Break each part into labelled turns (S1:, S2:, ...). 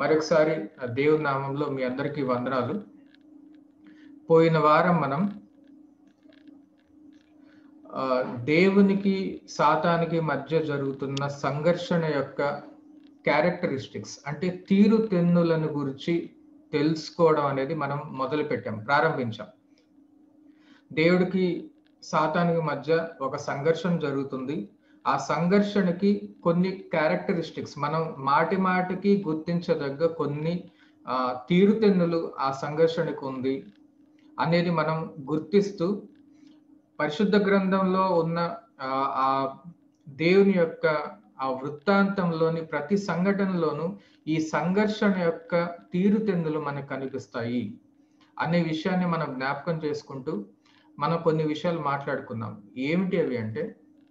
S1: మరొకసారి దేవుని నామంలో మీ అందరికీ వందనాలు పోయిన వారం మనం ఆ, దేవునికి సాతానికి మధ్య జరుగుతున్న సంఘర్షణ యొక్క క్యారెక్టరిస్టిక్స్ అంటే తీరు తెన్నులను గురించి తెలుసుకోవడం అనేది మనం మొదలు పెట్టాం ప్రారంభించాం దేవుడికి సాతానికి మధ్య ఒక సంఘర్షణ జరుగుతుంది ఆ సంఘర్షణకి కొన్ని క్యారెక్టరిస్టిక్స్ మనం మాటి మాటికి గుర్తించదగ్గ కొన్ని ఆ, తీరుతెన్నులు ఆ సంఘర్షణకు ఉంది అనేది మనం గుర్తిస్తూ పరిశుద్ధ గ్రంథంలో ఉన్న ఆ, ఆ దేవుని యొక్క ఆ వృత్తాంతంలోని ప్రతి సంఘటనలోనూ ఈ సంఘర్షణ యొక్క తీరుతెన్నులు మనకు కనిపిస్తాయి అనే విషయాన్ని మనం జ్ఞాపకం చేసుకుంటూ మనం కొన్ని విషయాలు మాట్లాడుకుందాం ఏమిటి అవి అంటే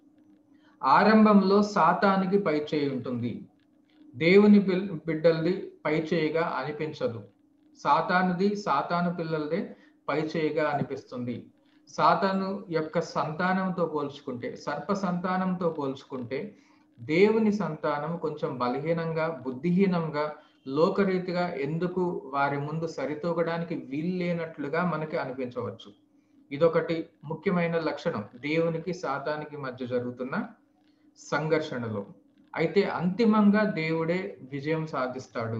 S1: ఆరంభంలో సాతానికి పై చేయి ఉంటుంది దేవుని పిల్- బిడ్డలది పై చేయిగా అనిపించదు సాతానుది సాతాను పిల్లలదే పై చేయిగా అనిపిస్తుంది సాతాను యొక్క సంతానంతో పోల్చుకుంటే సర్ప సంతానంతో పోల్చుకుంటే దేవుని సంతానం కొంచెం బలహీనంగా బుద్ధిహీనంగా లోకరీతిగా ఎందుకు వారి ముందు సరితూగడానికి వీల్లేనట్లుగా మనకి అనిపించవచ్చు ఇదొకటి ముఖ్యమైన లక్షణం దేవునికి సాతానికి మధ్య జరుగుతున్న సంఘర్షణలో అయితే అంతిమంగా దేవుడే విజయం సాధిస్తాడు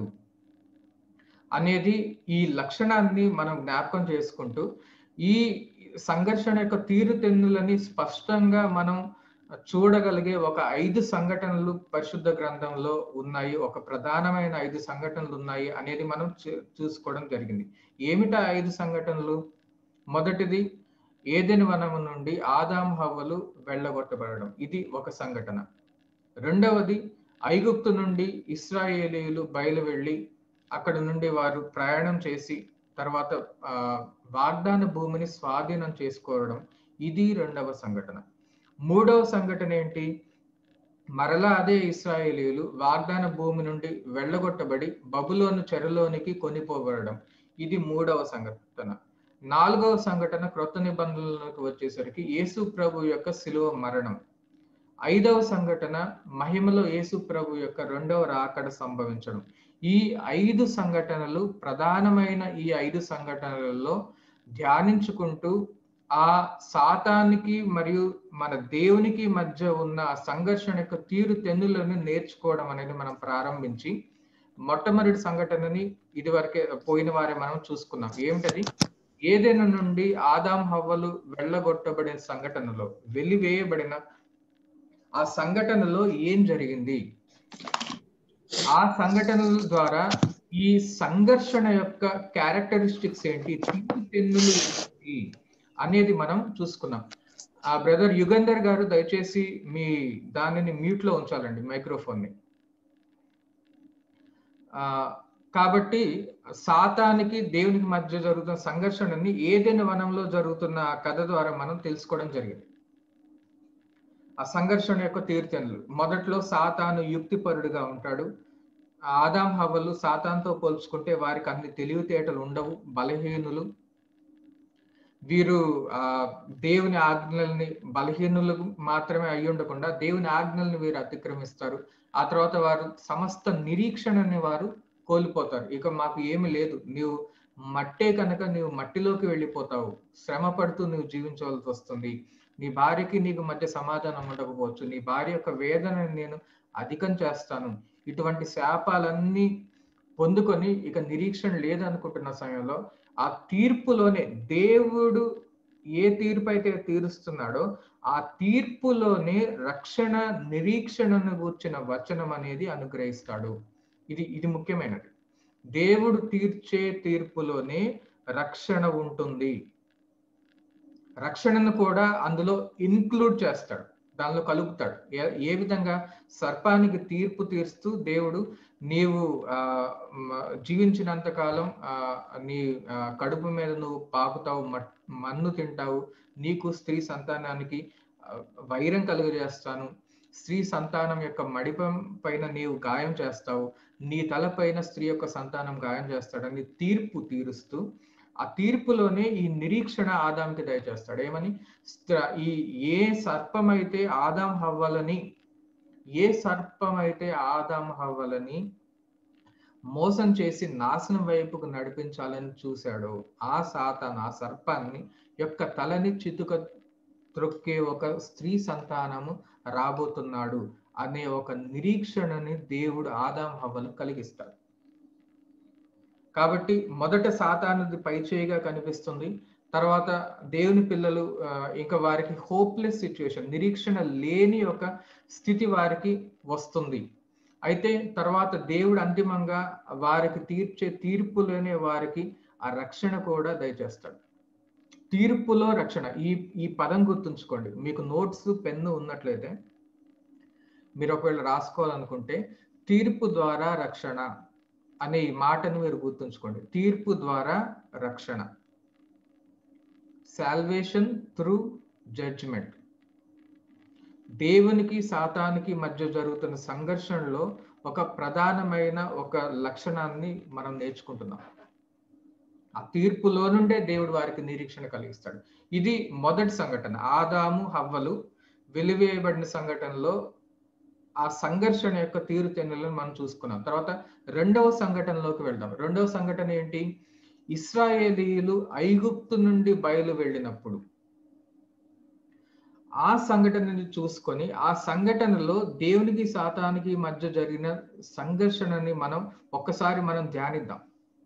S1: అనేది ఈ లక్షణాన్ని మనం జ్ఞాపకం చేసుకుంటూ ఈ సంఘర్షణ యొక్క తీరుతెన్నులని స్పష్టంగా మనం చూడగలిగే ఒక ఐదు సంఘటనలు పరిశుద్ధ గ్రంథంలో ఉన్నాయి ఒక ప్రధానమైన ఐదు సంఘటనలు ఉన్నాయి అనేది మనం చూ- చూసుకోవడం జరిగింది ఏమిటా ఐదు సంఘటనలు మొదటిది ఏదెని వనము నుండి ఆదాం హవ్వలు వెళ్ళగొట్టబడడం ఇది ఒక సంఘటన రెండవది ఐగుప్తు నుండి ఇస్రాయేలీయులు బయలు వెళ్ళి అక్కడ నుండి వారు ప్రయాణం చేసి తర్వాత ఆ, వాగ్దాన భూమిని స్వాధీనం చేసుకోవడం ఇది రెండవ సంఘటన మూడవ సంఘటన ఏంటి మరలా అదే ఇస్రాయేలీయులు వాగ్దాన భూమి నుండి వెళ్ళగొట్టబడి బబులోను చెరలోనికి కొనిపోబడడం ఇది మూడవ సంఘటన నాలుగవ సంఘటన క్రొత్త నిబంధనలకు వచ్చేసరికి యేసు ప్రభు యొక్క శిలువ మరణం ఐదవ సంఘటన మహిమలో యేసు ప్రభు యొక్క రెండవ రాకడ సంభవించడం ఈ ఐదు సంఘటనలు ప్రధానమైన ఈ ఐదు సంఘటనలలో ధ్యానించుకుంటూ ఆ సాతానికి మరియు మన దేవునికి మధ్య ఉన్న ఆ సంఘర్షణ యొక్క తీరు తెన్నులను నేర్చుకోవడం అనేది మనం ప్రారంభించి మొట్టమొదటి సంఘటనని ఇదివరకే పోయిన వారే మనం చూసుకున్నాం ఏమిటది ఏదైనా నుండి ఆదాం హవ్వలు వెళ్ళగొట్టబడిన సంఘటనలో వెలివేయబడిన ఆ సంఘటనలో ఏం జరిగింది ఆ సంఘటనల ద్వారా ఈ సంఘర్షణ యొక్క క్యారెక్టరిస్టిక్స్ ఏంటి తీరు తెన్నులు ఏంటి అనేది మనం చూసుకున్నాం ఆ బ్రదర్ యుగంధర్ గారు దయచేసి మీ దానిని మ్యూట్ లో ఉంచాలండి మైక్రోఫోన్ ని ఆ కాబట్టి సాతానికి దేవునికి మధ్య జరుగుతున్న సంఘర్షణని ఏదైనా వనంలో జరుగుతున్న ఆ కథ ద్వారా మనం తెలుసుకోవడం జరిగింది ఆ సంఘర్షణ యొక్క తీర్థనులు మొదట్లో సాతాను యుక్తిపరుడుగా ఉంటాడు ఆదాం హవ్వలు సాతాన్తో పోల్చుకుంటే వారికి అన్ని తెలివితేటలు ఉండవు బలహీనులు వీరు ఆ దేవుని ఆజ్ఞల్ని బలహీనులు మాత్రమే అయి ఉండకుండా దేవుని ఆజ్ఞల్ని వీరు అతిక్రమిస్తారు ఆ తర్వాత వారు సమస్త నిరీక్షణని వారు కోల్పోతారు ఇక మాకు ఏమి లేదు నీవు మట్టే కనుక నీవు మట్టిలోకి వెళ్ళిపోతావు శ్రమ పడుతూ నువ్వు జీవించవలసి వస్తుంది నీ భార్యకి నీకు మధ్య సమాధానం ఉండకపోవచ్చు నీ భార్య యొక్క వేదనని నేను అధికం చేస్తాను ఇటువంటి శాపాలన్నీ పొందుకొని ఇక నిరీక్షణ లేదనుకుంటున్న సమయంలో ఆ తీర్పులోనే దేవుడు ఏ తీర్పు అయితే తీరుస్తున్నాడో ఆ తీర్పులోనే రక్షణ నిరీక్షణను గూర్చిన వచనం అనేది అనుగ్రహిస్తాడు ఇది ఇది ముఖ్యమైనది దేవుడు తీర్చే తీర్పులోనే రక్షణ ఉంటుంది రక్షణను కూడా అందులో ఇన్క్లూడ్ చేస్తాడు దానిలో కలుపుతాడు ఏ ఏ విధంగా సర్పానికి తీర్పు తీరుస్తూ దేవుడు నీవు ఆ మ- జీవించినంత కాలం ఆ నీ ఆ, కడుపు మీద నువ్వు పాకుతావు మట్- మన్ను తింటావు నీకు స్త్రీ సంతానానికి ఆ, వైరం కలుగజేస్తాను స్త్రీ సంతానం యొక్క మడిపం పైన నీవు గాయం చేస్తావు నీ తల పైన స్త్రీ యొక్క సంతానం గాయం చేస్తాడని తీర్పు తీరుస్తూ ఆ తీర్పులోనే ఈ నిరీక్షణ ఆదాంకి దయచేస్తాడు ఏమని స్త్ర- ఈ ఏ సర్పం అయితే ఆదాం హవ్వలని ఏ సర్పం అయితే ఆదాం హవ్వలని మోసం చేసి నాశనం వైపుకు నడిపించాలని చూశాడో ఆ సాతాన్ ఆ సర్పాన్ని యొక్క తలని చితుక త్రొక్కే ఒక స్త్రీ సంతానము రాబోతున్నాడు అనే ఒక నిరీక్షణని దేవుడు ఆదాం హవ్వలు కలిగిస్తాడు కాబట్టి మొదట సాతానుది పైచేయిగా కనిపిస్తుంది తర్వాత దేవుని పిల్లలు ఇంకా వారికి హోప్లెస్ సిచ్యువేషన్ నిరీక్షణ లేని ఒక స్థితి వారికి వస్తుంది అయితే తర్వాత దేవుడు అంతిమంగా వారికి తీర్చే తీర్పులోనే వారికి ఆ రక్షణ కూడా దయచేస్తాడు తీర్పులో రక్షణ ఈ ఈ పదం గుర్తుంచుకోండి మీకు నోట్స్ పెన్ను ఉన్నట్లయితే మీరు ఒకవేళ రాసుకోవాలనుకుంటే తీర్పు ద్వారా రక్షణ అనే ఈ మాటను మీరు గుర్తుంచుకోండి తీర్పు ద్వారా రక్షణ సాల్వేషన్ త్రూ జడ్జిమెంట్ దేవునికి సాతానికి మధ్య జరుగుతున్న సంఘర్షణలో ఒక ప్రధానమైన ఒక లక్షణాన్ని మనం నేర్చుకుంటున్నాం ఆ తీర్పులో నుండే దేవుడు వారికి నిరీక్షణ కలిగిస్తాడు ఇది మొదటి సంఘటన ఆదాము హవ్వలు వెలివేయబడిన సంఘటనలో ఆ సంఘర్షణ యొక్క తీరుతెన్నులను మనం చూసుకున్నాం తర్వాత రెండవ సంఘటనలోకి వెళ్దాం రెండవ సంఘటన ఏంటి ఇస్రాయేలీలు ఐగుప్తు నుండి బయలు వెళ్ళినప్పుడు ఆ సంఘటనని చూసుకొని ఆ సంఘటనలో దేవునికి సాతానికి మధ్య జరిగిన సంఘర్షణని మనం ఒక్కసారి మనం ధ్యానిద్దాం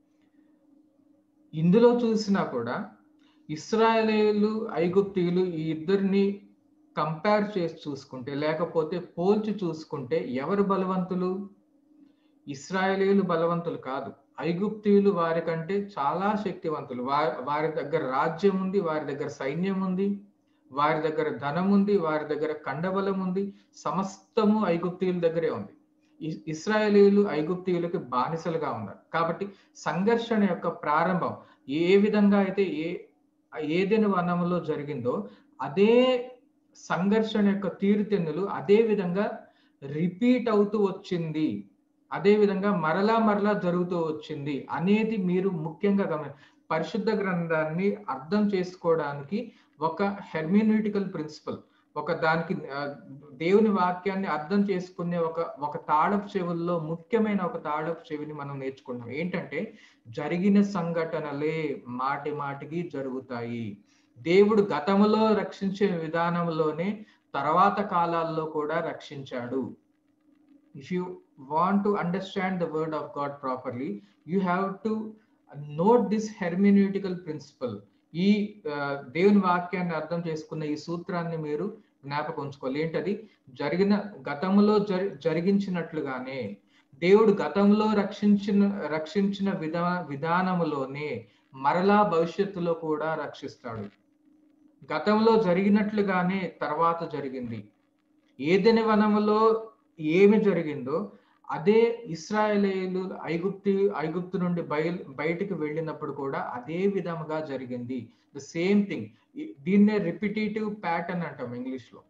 S1: ఇందులో చూసినా కూడా ఇస్రాయేలీలు ఐగుప్తీయులు ఈ ఇద్దరిని కంపేర్ చేసి చూసుకుంటే లేకపోతే పోల్చి చూసుకుంటే ఎవరు బలవంతులు ఇస్రాయేలీలు బలవంతులు కాదు ఐగుప్తీయులు వారి కంటే చాలా శక్తివంతులు వారి వారి దగ్గర రాజ్యం ఉంది వారి దగ్గర సైన్యం ఉంది వారి దగ్గర ధనం ఉంది వారి దగ్గర కండబలం ఉంది సమస్తము ఐగుప్తీయుల దగ్గరే ఉంది ఇస్రాయేలీలు ఐగుప్తీయులకి బానిసలుగా ఉన్నారు కాబట్టి సంఘర్షణ యొక్క ప్రారంభం ఏ విధంగా అయితే ఏ ఏదైనా వనంలో జరిగిందో అదే సంఘర్షణ యొక్క తీరుతెన్నులు అదే విధంగా రిపీట్ అవుతూ వచ్చింది అదే విధంగా మరలా మరలా జరుగుతూ వచ్చింది అనేది మీరు ముఖ్యంగా గమని పరిశుద్ధ గ్రంథాన్ని అర్థం చేసుకోవడానికి ఒక హెర్మినూటికల్ ప్రిన్సిపల్ ఒక దానికి దేవుని వాక్యాన్ని అర్థం చేసుకునే ఒక ఒక తాళపు చెవుల్లో ముఖ్యమైన ఒక తాళపు చెవిని మనం నేర్చుకుంటాం ఏంటంటే జరిగిన సంఘటనలే మాటి మాటికి జరుగుతాయి దేవుడు గతంలో రక్షించే విధానంలోనే తర్వాత కాలాల్లో కూడా రక్షించాడు if you want to understand the word of God properly you have to note this hermeneutical principle ఈ దేవుని వాక్యాన్ని అర్థం చేసుకున్న ఈ సూత్రాన్ని మీరు జ్ఞాపకం ఉంచుకోవాలి ఏంటది జరిగిన గతంలో జరి జరిగించినట్లుగానే దేవుడు గతంలో రక్షించిన రక్షించిన విధా విధానములోనే మరలా భవిష్యత్తులో కూడా రక్షిస్తాడు గతంలో జరిగినట్లుగానే తర్వాత జరిగింది ఏదైనా వనములో ఏమి జరిగిందో అదే ఇస్రాయేలీలు ఐగుప్తి ఐగుప్తు నుండి బయలు బయటికి వెళ్ళినప్పుడు కూడా అదే విధముగా జరిగింది ద సేమ్ థింగ్ దీన్నే రిపిటేటివ్ ప్యాటర్న్ అంటాం ఇంగ్లీష్ లో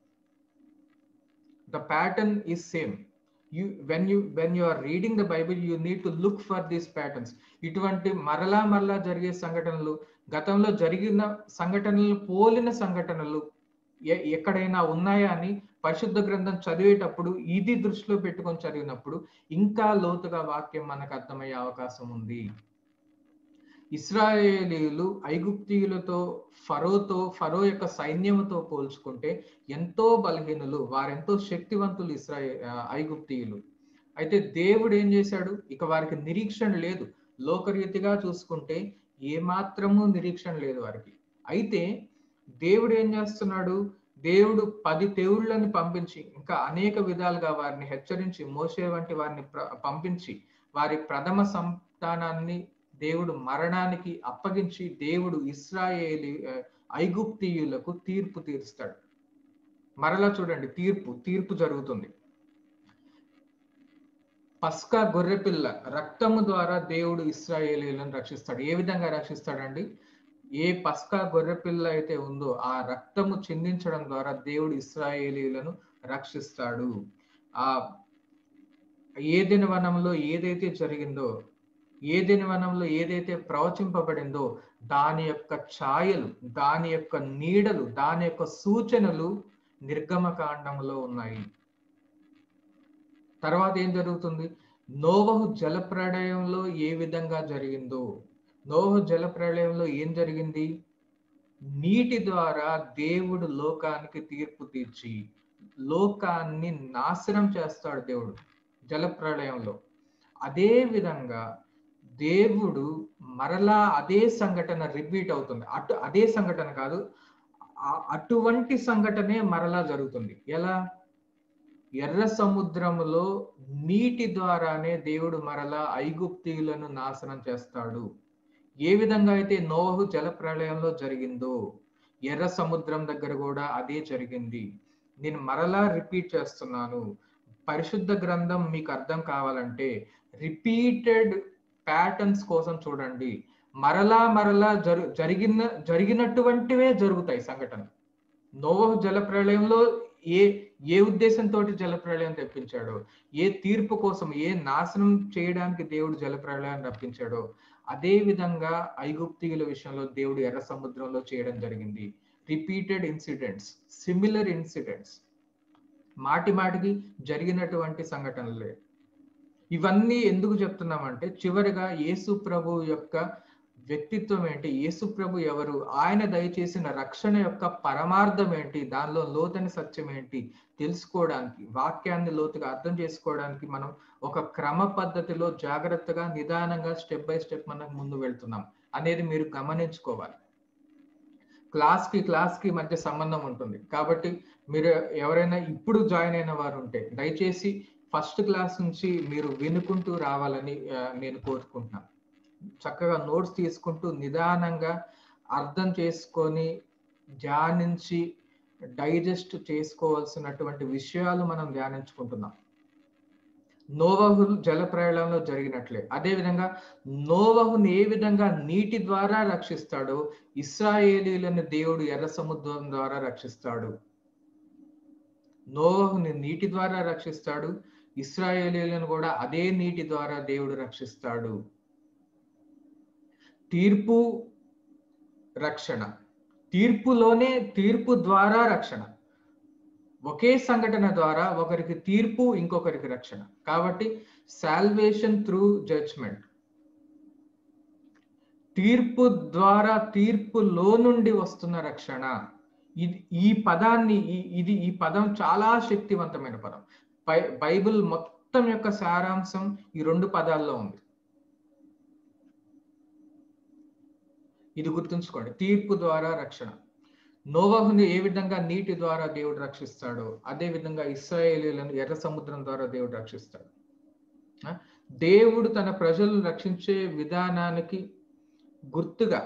S1: the pattern is same you when you when you are reading the Bible you need to look for these patterns ఇటువంటి మరలా మరలా జరిగే సంఘటనలు గతంలో జరిగిన సంఘటనలు పోలిన సంఘటనలు ఎక్కడైనా ఉన్నాయా అని పరిశుద్ధ గ్రంథం చదివేటప్పుడు ఇది దృష్టిలో పెట్టుకొని చదివినప్పుడు ఇంకా లోతుగా వాక్యం మనకు అర్థమయ్యే అవకాశం ఉంది ఇస్రాయేలీలు ఐగుప్తీయులతో ఫరోతో ఫరో యొక్క సైన్యముతో పోల్చుకుంటే ఎంతో బలహీనులు వారెంతో శక్తివంతులు ఇస్రాయే ఐగుప్తీయులు అయితే దేవుడు ఏం చేశాడు ఇక వారికి నిరీక్షణ లేదు లోకరీతిగా చూసుకుంటే ఏమాత్రము నిరీక్షణ లేదు వారికి అయితే దేవుడు ఏం చేస్తున్నాడు దేవుడు పది దేవుళ్ళని పంపించి ఇంకా అనేక విధాలుగా వారిని హెచ్చరించి మోసే వంటి వారిని పంపించి వారి ప్రథమ సంతానాన్ని దేవుడు మరణానికి అప్పగించి దేవుడు ఇస్రాయేలీ ఐగుప్తీయులకు తీర్పు తీరుస్తాడు మరలా చూడండి తీర్పు తీర్పు జరుగుతుంది పస్కా గొర్రెపిల్ల రక్తము ద్వారా దేవుడు ఇస్రాయేలీలను రక్షిస్తాడు ఏ విధంగా రక్షిస్తాడండి ఏ పస్కా గొర్రెపిల్ల అయితే ఉందో ఆ రక్తము చిందించడం ద్వారా దేవుడు ఇస్రాయేలీలను రక్షిస్తాడు ఆ ఏదైన వనంలో ఏదైతే జరిగిందో ఏదైన వనంలో ఏదైతే ప్రవచింపబడిందో దాని యొక్క ఛాయలు దాని యొక్క నీడలు దాని యొక్క సూచనలు నిర్గమకాండంలో ఉన్నాయి తర్వాత ఏం జరుగుతుంది నోవహు జలప్రళయంలో ఏ విధంగా జరిగిందో నోవహు జలప్రళయంలో ఏం జరిగింది నీటి ద్వారా దేవుడు లోకానికి తీర్పు తీర్చి లోకాన్ని నాశనం చేస్తాడు దేవుడు జలప్రళయంలో అదే విధంగా దేవుడు మరలా అదే సంఘటన రిపీట్ అవుతుంది అటు అదే సంఘటన కాదు ఆ- అటువంటి సంఘటనే మరలా జరుగుతుంది ఎలా ఎర్ర సముద్రములో నీటి ద్వారానే దేవుడు మరలా ఐగుప్తీయులను నాశనం చేస్తాడు ఏ విధంగా అయితే నోహు జల ప్రళయంలో జరిగిందో ఎర్ర సముద్రం దగ్గర కూడా అదే జరిగింది నేను మరలా రిపీట్ చేస్తున్నాను పరిశుద్ధ గ్రంథం మీకు అర్థం కావాలంటే రిపీటెడ్ ప్యాటర్న్స్ కోసం చూడండి మరలా మరలా జరు జరిగిన జరిగినటువంటివే జరుగుతాయి సంఘటన నోవహు జల ప్రళయంలో ఏ ఏ ఉద్దేశంతో జల ప్రళయం తెప్పించాడో ఏ తీర్పు కోసం ఏ నాశనం చేయడానికి దేవుడు జల ప్రళయాన్ని రప్పించాడో అదే విధంగా ఐగుప్తియుల విషయంలో దేవుడు ఎర్ర సముద్రంలో చేయడం జరిగింది రిపీటెడ్ ఇన్సిడెంట్స్ సిమిలర్ ఇన్సిడెంట్స్ మాటి మాటికి జరిగినటువంటి సంఘటనలే ఇవన్నీ ఎందుకు చెప్తున్నామంటే చివరిగా యేసు ప్రభు యొక్క వ్యక్తిత్వం ఏంటి యేసు ప్రభు ఎవరు ఆయన దయచేసిన రక్షణ యొక్క పరమార్థం ఏంటి దానిలో లోతని సత్యం ఏంటి తెలుసుకోవడానికి వాక్యాన్ని లోతుగా అర్థం చేసుకోవడానికి మనం ఒక క్రమ పద్ధతిలో జాగ్రత్తగా నిదానంగా స్టెప్ బై స్టెప్ మనం ముందు వెళ్తున్నాం అనేది మీరు గమనించుకోవాలి క్లాస్ కి క్లాస్ కి మధ్య సంబంధం ఉంటుంది కాబట్టి మీరు ఎవరైనా ఇప్పుడు జాయిన్ అయిన వారు ఉంటే దయచేసి ఫస్ట్ క్లాస్ నుంచి మీరు వినుకుంటూ రావాలని ఆ, నేను కోరుకుంటున్నాను చక్కగా నోట్స్ తీసుకుంటూ నిదానంగా అర్థం చేసుకొని ధ్యానించి డైజెస్ట్ చేసుకోవాల్సినటువంటి విషయాలు మనం ధ్యానించుకుంటున్నాం నోవహు జల ప్రళయంలో జరిగినట్లే అదే విధంగా నోవహుని ఏ విధంగా నీటి ద్వారా రక్షిస్తాడో ఇస్రాయేలీలను దేవుడు ఎర్ర సముద్రం ద్వారా రక్షిస్తాడు నోవహుని నీటి ద్వారా రక్షిస్తాడు ఇస్రాయేలీలను కూడా అదే నీటి ద్వారా దేవుడు రక్షిస్తాడు తీర్పు రక్షణ తీర్పులోనే తీర్పు ద్వారా రక్షణ ఒకే సంఘటన ద్వారా ఒకరికి తీర్పు ఇంకొకరికి రక్షణ కాబట్టి సాల్వేషన్ త్రూ జడ్జ్మెంట్ తీర్పు ద్వారా తీర్పులో నుండి వస్తున్న రక్షణ ఇది ఈ పదాన్ని ఈ- ఇది ఈ పదం చాలా శక్తివంతమైన పదం బై- బైబిల్ మొత్తం యొక్క సారాంశం ఈ రెండు పదాల్లో ఉంది ఇది గుర్తుంచుకోండి తీర్పు ద్వారా రక్షణ నోవహుని ఏ విధంగా నీటి ద్వారా దేవుడు రక్షిస్తాడో అదే విధంగా ఇస్రాయేలీలను ఎర్ర సముద్రం ద్వారా దేవుడు రక్షిస్తాడు ఆ? దేవుడు తన ప్రజలను రక్షించే విధానానికి గుర్తుగా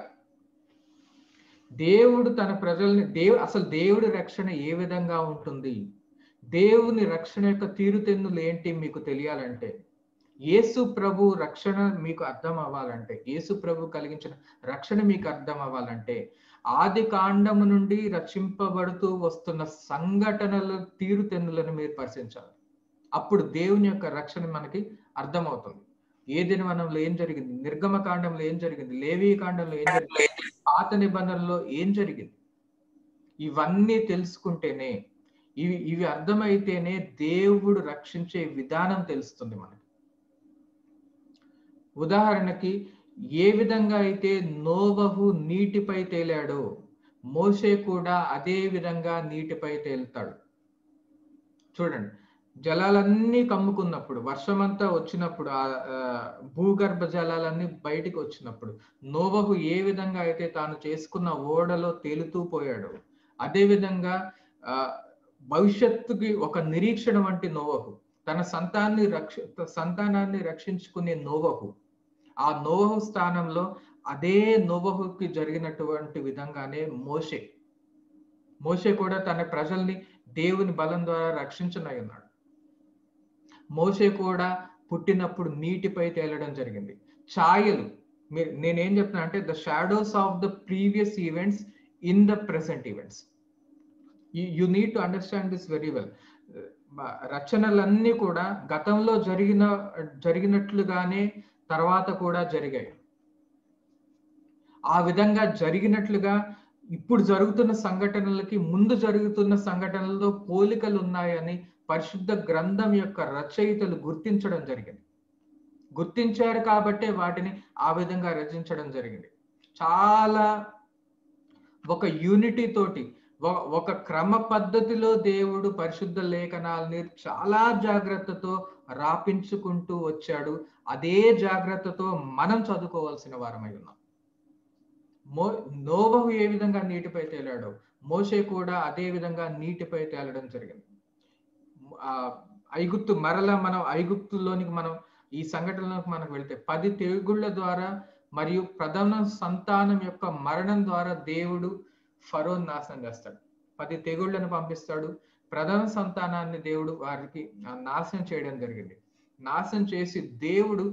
S1: దేవుడు తన ప్రజల్ని దేవు అసలు దేవుడి రక్షణ ఏ విధంగా ఉంటుంది దేవుని రక్షణ యొక్క తీరుతెన్నులు ఏంటి మీకు తెలియాలంటే యేసు ప్రభు రక్షణ మీకు అర్థం అవ్వాలంటే యేసు ప్రభు కలిగించిన రక్షణ మీకు అర్థం అవ్వాలంటే ఆది కాండము నుండి రక్షింపబడుతూ వస్తున్న సంఘటనల తీరుతెన్నులను మీరు పరిశీలించాలి అప్పుడు దేవుని యొక్క రక్షణ మనకి అర్థమవుతుంది ఏ దినవనంలో ఏం జరిగింది నిర్గమ కాండంలో ఏం జరిగింది లేవీ కాండంలో ఏం జరిగింది పాత నిబంధనలో ఏం జరిగింది ఇవన్నీ తెలుసుకుంటేనే ఇవి ఇవి అర్థమైతేనే దేవుడు రక్షించే విధానం తెలుస్తుంది మనకి ఉదాహరణకి ఏ విధంగా అయితే నోవహు నీటిపై తేలాడో మోషే కూడా అదే విధంగా నీటిపై తేలుతాడు చూడండి జలాలన్నీ కమ్ముకున్నప్పుడు వర్షమంతా వచ్చినప్పుడు ఆ ఆ, భూగర్భ జలాలన్నీ బయటికి వచ్చినప్పుడు నోవహు ఏ విధంగా అయితే తాను చేసుకున్న ఓడలో తేలుతూ పోయాడో అదే విధంగా ఆ భవిష్యత్తుకి ఒక నిరీక్షణ వంటి నోవహు తన సంతాన్ని రక్ష సంతానాన్ని రక్షించుకునే నోవహు ఆ నోవహు స్థానంలో అదే నోవహుకి జరిగినటువంటి విధంగానే మోషే మోషే కూడా తన ప్రజల్ని దేవుని బలం ద్వారా రక్షించనై ఉన్నాడు మోషే కూడా పుట్టినప్పుడు నీటిపై తేలడం జరిగింది ఛాయలు మీరు నేనేం చెప్తున్నా అంటే the shadows of the previous events in the present events you need to understand this very well రచనలన్నీ కూడా గతంలో జరిగిన జరిగినట్లుగానే తర్వాత కూడా జరిగాయి ఆ విధంగా జరిగినట్లుగా ఇప్పుడు జరుగుతున్న సంఘటనలకి ముందు జరుగుతున్న సంఘటనలతో పోలికలు ఉన్నాయని పరిశుద్ధ గ్రంథం యొక్క రచయితలు గుర్తించడం జరిగింది గుర్తించారు కాబట్టే వాటిని ఆ విధంగా రచించడం జరిగింది చాలా ఒక యూనిటీ తోటి ఒ- ఒక క్రమ పద్ధతిలో దేవుడు పరిశుద్ధ లేఖనాలని చాలా జాగ్రత్తతో రాపించుకుంటూ వచ్చాడు అదే జాగ్రత్తతో మనం చదువుకోవాల్సిన వారమై ఉన్నాం మో నోవహు ఏ విధంగా నీటిపై తేలాడో మోషే కూడా అదే విధంగా నీటిపై తేలడం జరిగింది ఆ ఐగుప్తు మరల మనం ఐగుప్తులోనికి మనం ఈ సంఘటనలోకి మనకు వెళ్తే పది తెగుళ్ళ ద్వారా మరియు ప్రథమ సంతానం యొక్క మరణం ద్వారా దేవుడు ఫరోన్ నాశనం చేస్తాడు పది తెగుళ్ళను పంపిస్తాడు ప్రథమ సంతానాన్ని దేవుడు వారికి ఆ, నాశనం చేయడం జరిగింది నాశనం చేసి దేవుడు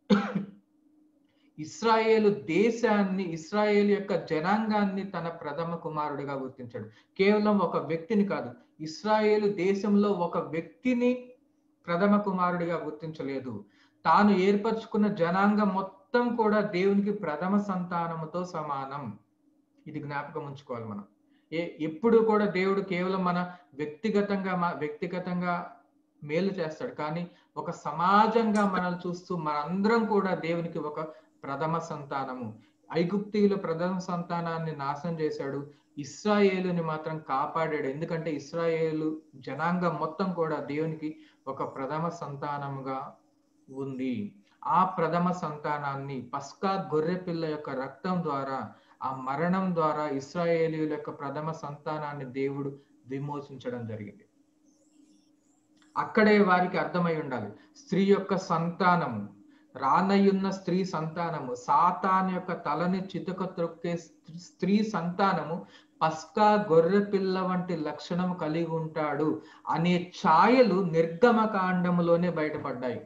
S1: ఇస్రాయేలు దేశాన్ని ఇస్రాయేల్ యొక్క జనాంగాన్ని తన ప్రథమ కుమారుడిగా గుర్తించాడు కేవలం ఒక వ్యక్తిని కాదు ఇస్రాయేలు దేశంలో ఒక వ్యక్తిని ప్రథమ కుమారుడిగా గుర్తించలేదు తాను ఏర్పరచుకున్న జనాంగం మొత్తం కూడా దేవునికి ప్రథమ సంతానముతో సమానం ఇది జ్ఞాపకం ఉంచుకోవాలి మనం ఏ ఎప్పుడు కూడా దేవుడు కేవలం మన వ్యక్తిగతంగా మా వ్యక్తిగతంగా మేలు చేస్తాడు కానీ ఒక సమాజంగా మనల్ని చూస్తూ మనందరం కూడా దేవునికి ఒక ప్రథమ సంతానము ఐగుప్తీయుల ప్రథమ సంతానాన్ని నాశనం చేశాడు ఇస్రాయేలుని మాత్రం కాపాడాడు ఎందుకంటే ఇస్రాయేలు జనాంగం మొత్తం కూడా దేవునికి ఒక ప్రథమ సంతానముగా ఉంది ఆ ప్రథమ సంతానాన్ని పస్కా గొర్రె పిల్ల యొక్క రక్తం ద్వారా ఆ మరణం ద్వారా ఇస్రాయేలీయుల యొక్క ప్రథమ సంతానాన్ని దేవుడు విమోచించడం జరిగింది అక్కడే వారికి అర్థమై ఉండాలి స్త్రీ యొక్క సంతానము రానయ్యున్న స్త్రీ సంతానము సాతాన్ యొక్క తలని చితక త్రొక్కే స్త్రీ- స్త్రీ సంతానము పస్కా గొర్రె పిల్ల వంటి లక్షణం కలిగి ఉంటాడు అనే ఛాయలు నిర్గమ కాండములోనే బయటపడ్డాయి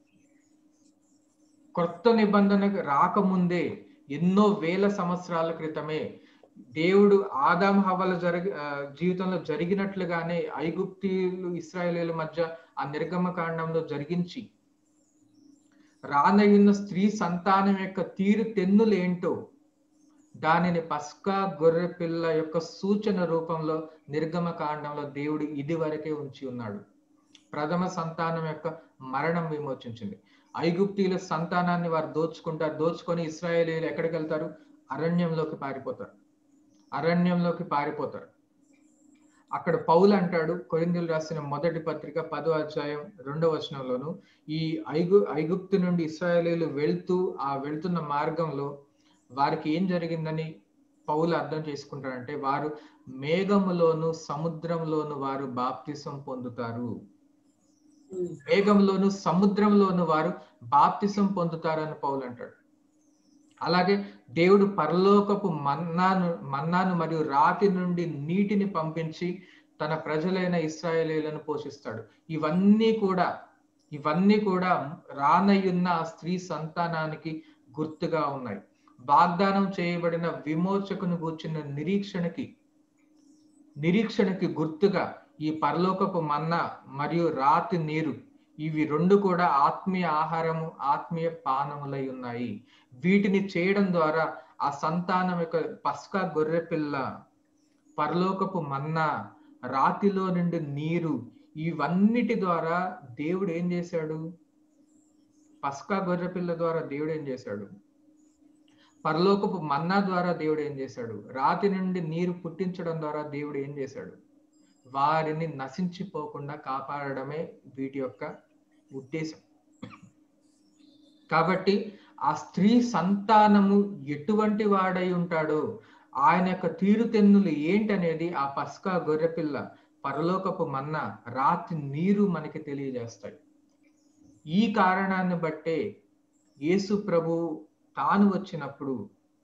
S1: కొత్త నిబంధనకు రాకముందే ఎన్నో వేల సంవత్సరాల క్రితమే దేవుడు ఆదాం హవల జరిగి ఆ, జీవితంలో జరిగినట్లుగానే ఐగుప్తీయులు ఇస్రాయేలీల మధ్య ఆ నిర్గమ కాండంలో జరిగించి రానయ్యున్న స్త్రీ సంతానం యొక్క తీరు తెన్నులేంటో దానిని పస్కా గొర్రె పిల్ల యొక్క సూచన రూపంలో నిర్గమ కాండంలో దేవుడు ఇది వరకే ఉంచి ఉన్నాడు ప్రథమ సంతానం యొక్క మరణం విమోచించింది ఐగుప్తీయుల సంతానాన్ని వారు దోచుకుంటారు దోచుకొని ఇస్రాయేలీలు ఎక్కడికి వెళ్తారు అరణ్యంలోకి పారిపోతారు అరణ్యంలోకి పారిపోతారు అక్కడ పౌలు అంటాడు కొరిందులు రాసిన మొదటి పత్రిక పదో అధ్యాయం రెండవ వచనంలోను ఈ ఐగు ఐగుప్తు నుండి ఇస్రాయేలీలు వెళ్తూ ఆ వెళ్తున్న మార్గంలో వారికి ఏం జరిగిందని పౌలు అర్థం చేసుకుంటారంటే వారు మేఘములోను సముద్రంలోను వారు బాప్తిసం పొందుతారు మేఘంలోను సముద్రంలోను వారు బాప్తిసం పొందుతారని పౌలు అంటాడు అలాగే దేవుడు పరలోకపు మన్నాను మన్నాను మరియు రాతి నుండి నీటిని పంపించి తన ప్రజలైన ఇస్రాయేలీలను పోషిస్తాడు ఇవన్నీ కూడా ఇవన్నీ కూడా రానయ్యున్న ఆ స్త్రీ సంతానానికి గుర్తుగా ఉన్నాయి వాగ్దానం చేయబడిన విమోచకును కూర్చున్న నిరీక్షణకి నిరీక్షణకి గుర్తుగా ఈ పరలోకపు మన్నా మరియు రాతి నీరు ఇవి రెండు కూడా ఆత్మీయ ఆహారము ఆత్మీయ పానములై ఉన్నాయి వీటిని చేయడం ద్వారా ఆ సంతానం యొక్క పస్కా గొర్రె పిల్ల పరలోకపు మన్నా రాతిలో నుండి నీరు ఇవన్నిటి ద్వారా దేవుడు ఏం చేశాడు పస్కా గొర్రె పిల్ల ద్వారా దేవుడు ఏం చేశాడు పరలోకపు మన్నా ద్వారా దేవుడు ఏం చేశాడు రాతి నుండి నీరు పుట్టించడం ద్వారా దేవుడు ఏం చేశాడు వారిని నశించిపోకుండా కాపాడడమే వీటి యొక్క ఉద్దేశం కాబట్టి ఆ స్త్రీ సంతానము ఎటువంటి వాడై ఉంటాడో ఆయన యొక్క తీరుతెన్నులు ఏంటనేది ఆ పస్కా గొర్రెపిల్ల పరలోకపు మన్న రాతి నీరు మనకి తెలియజేస్తాయి ఈ కారణాన్ని బట్టే యేసు ప్రభు తాను వచ్చినప్పుడు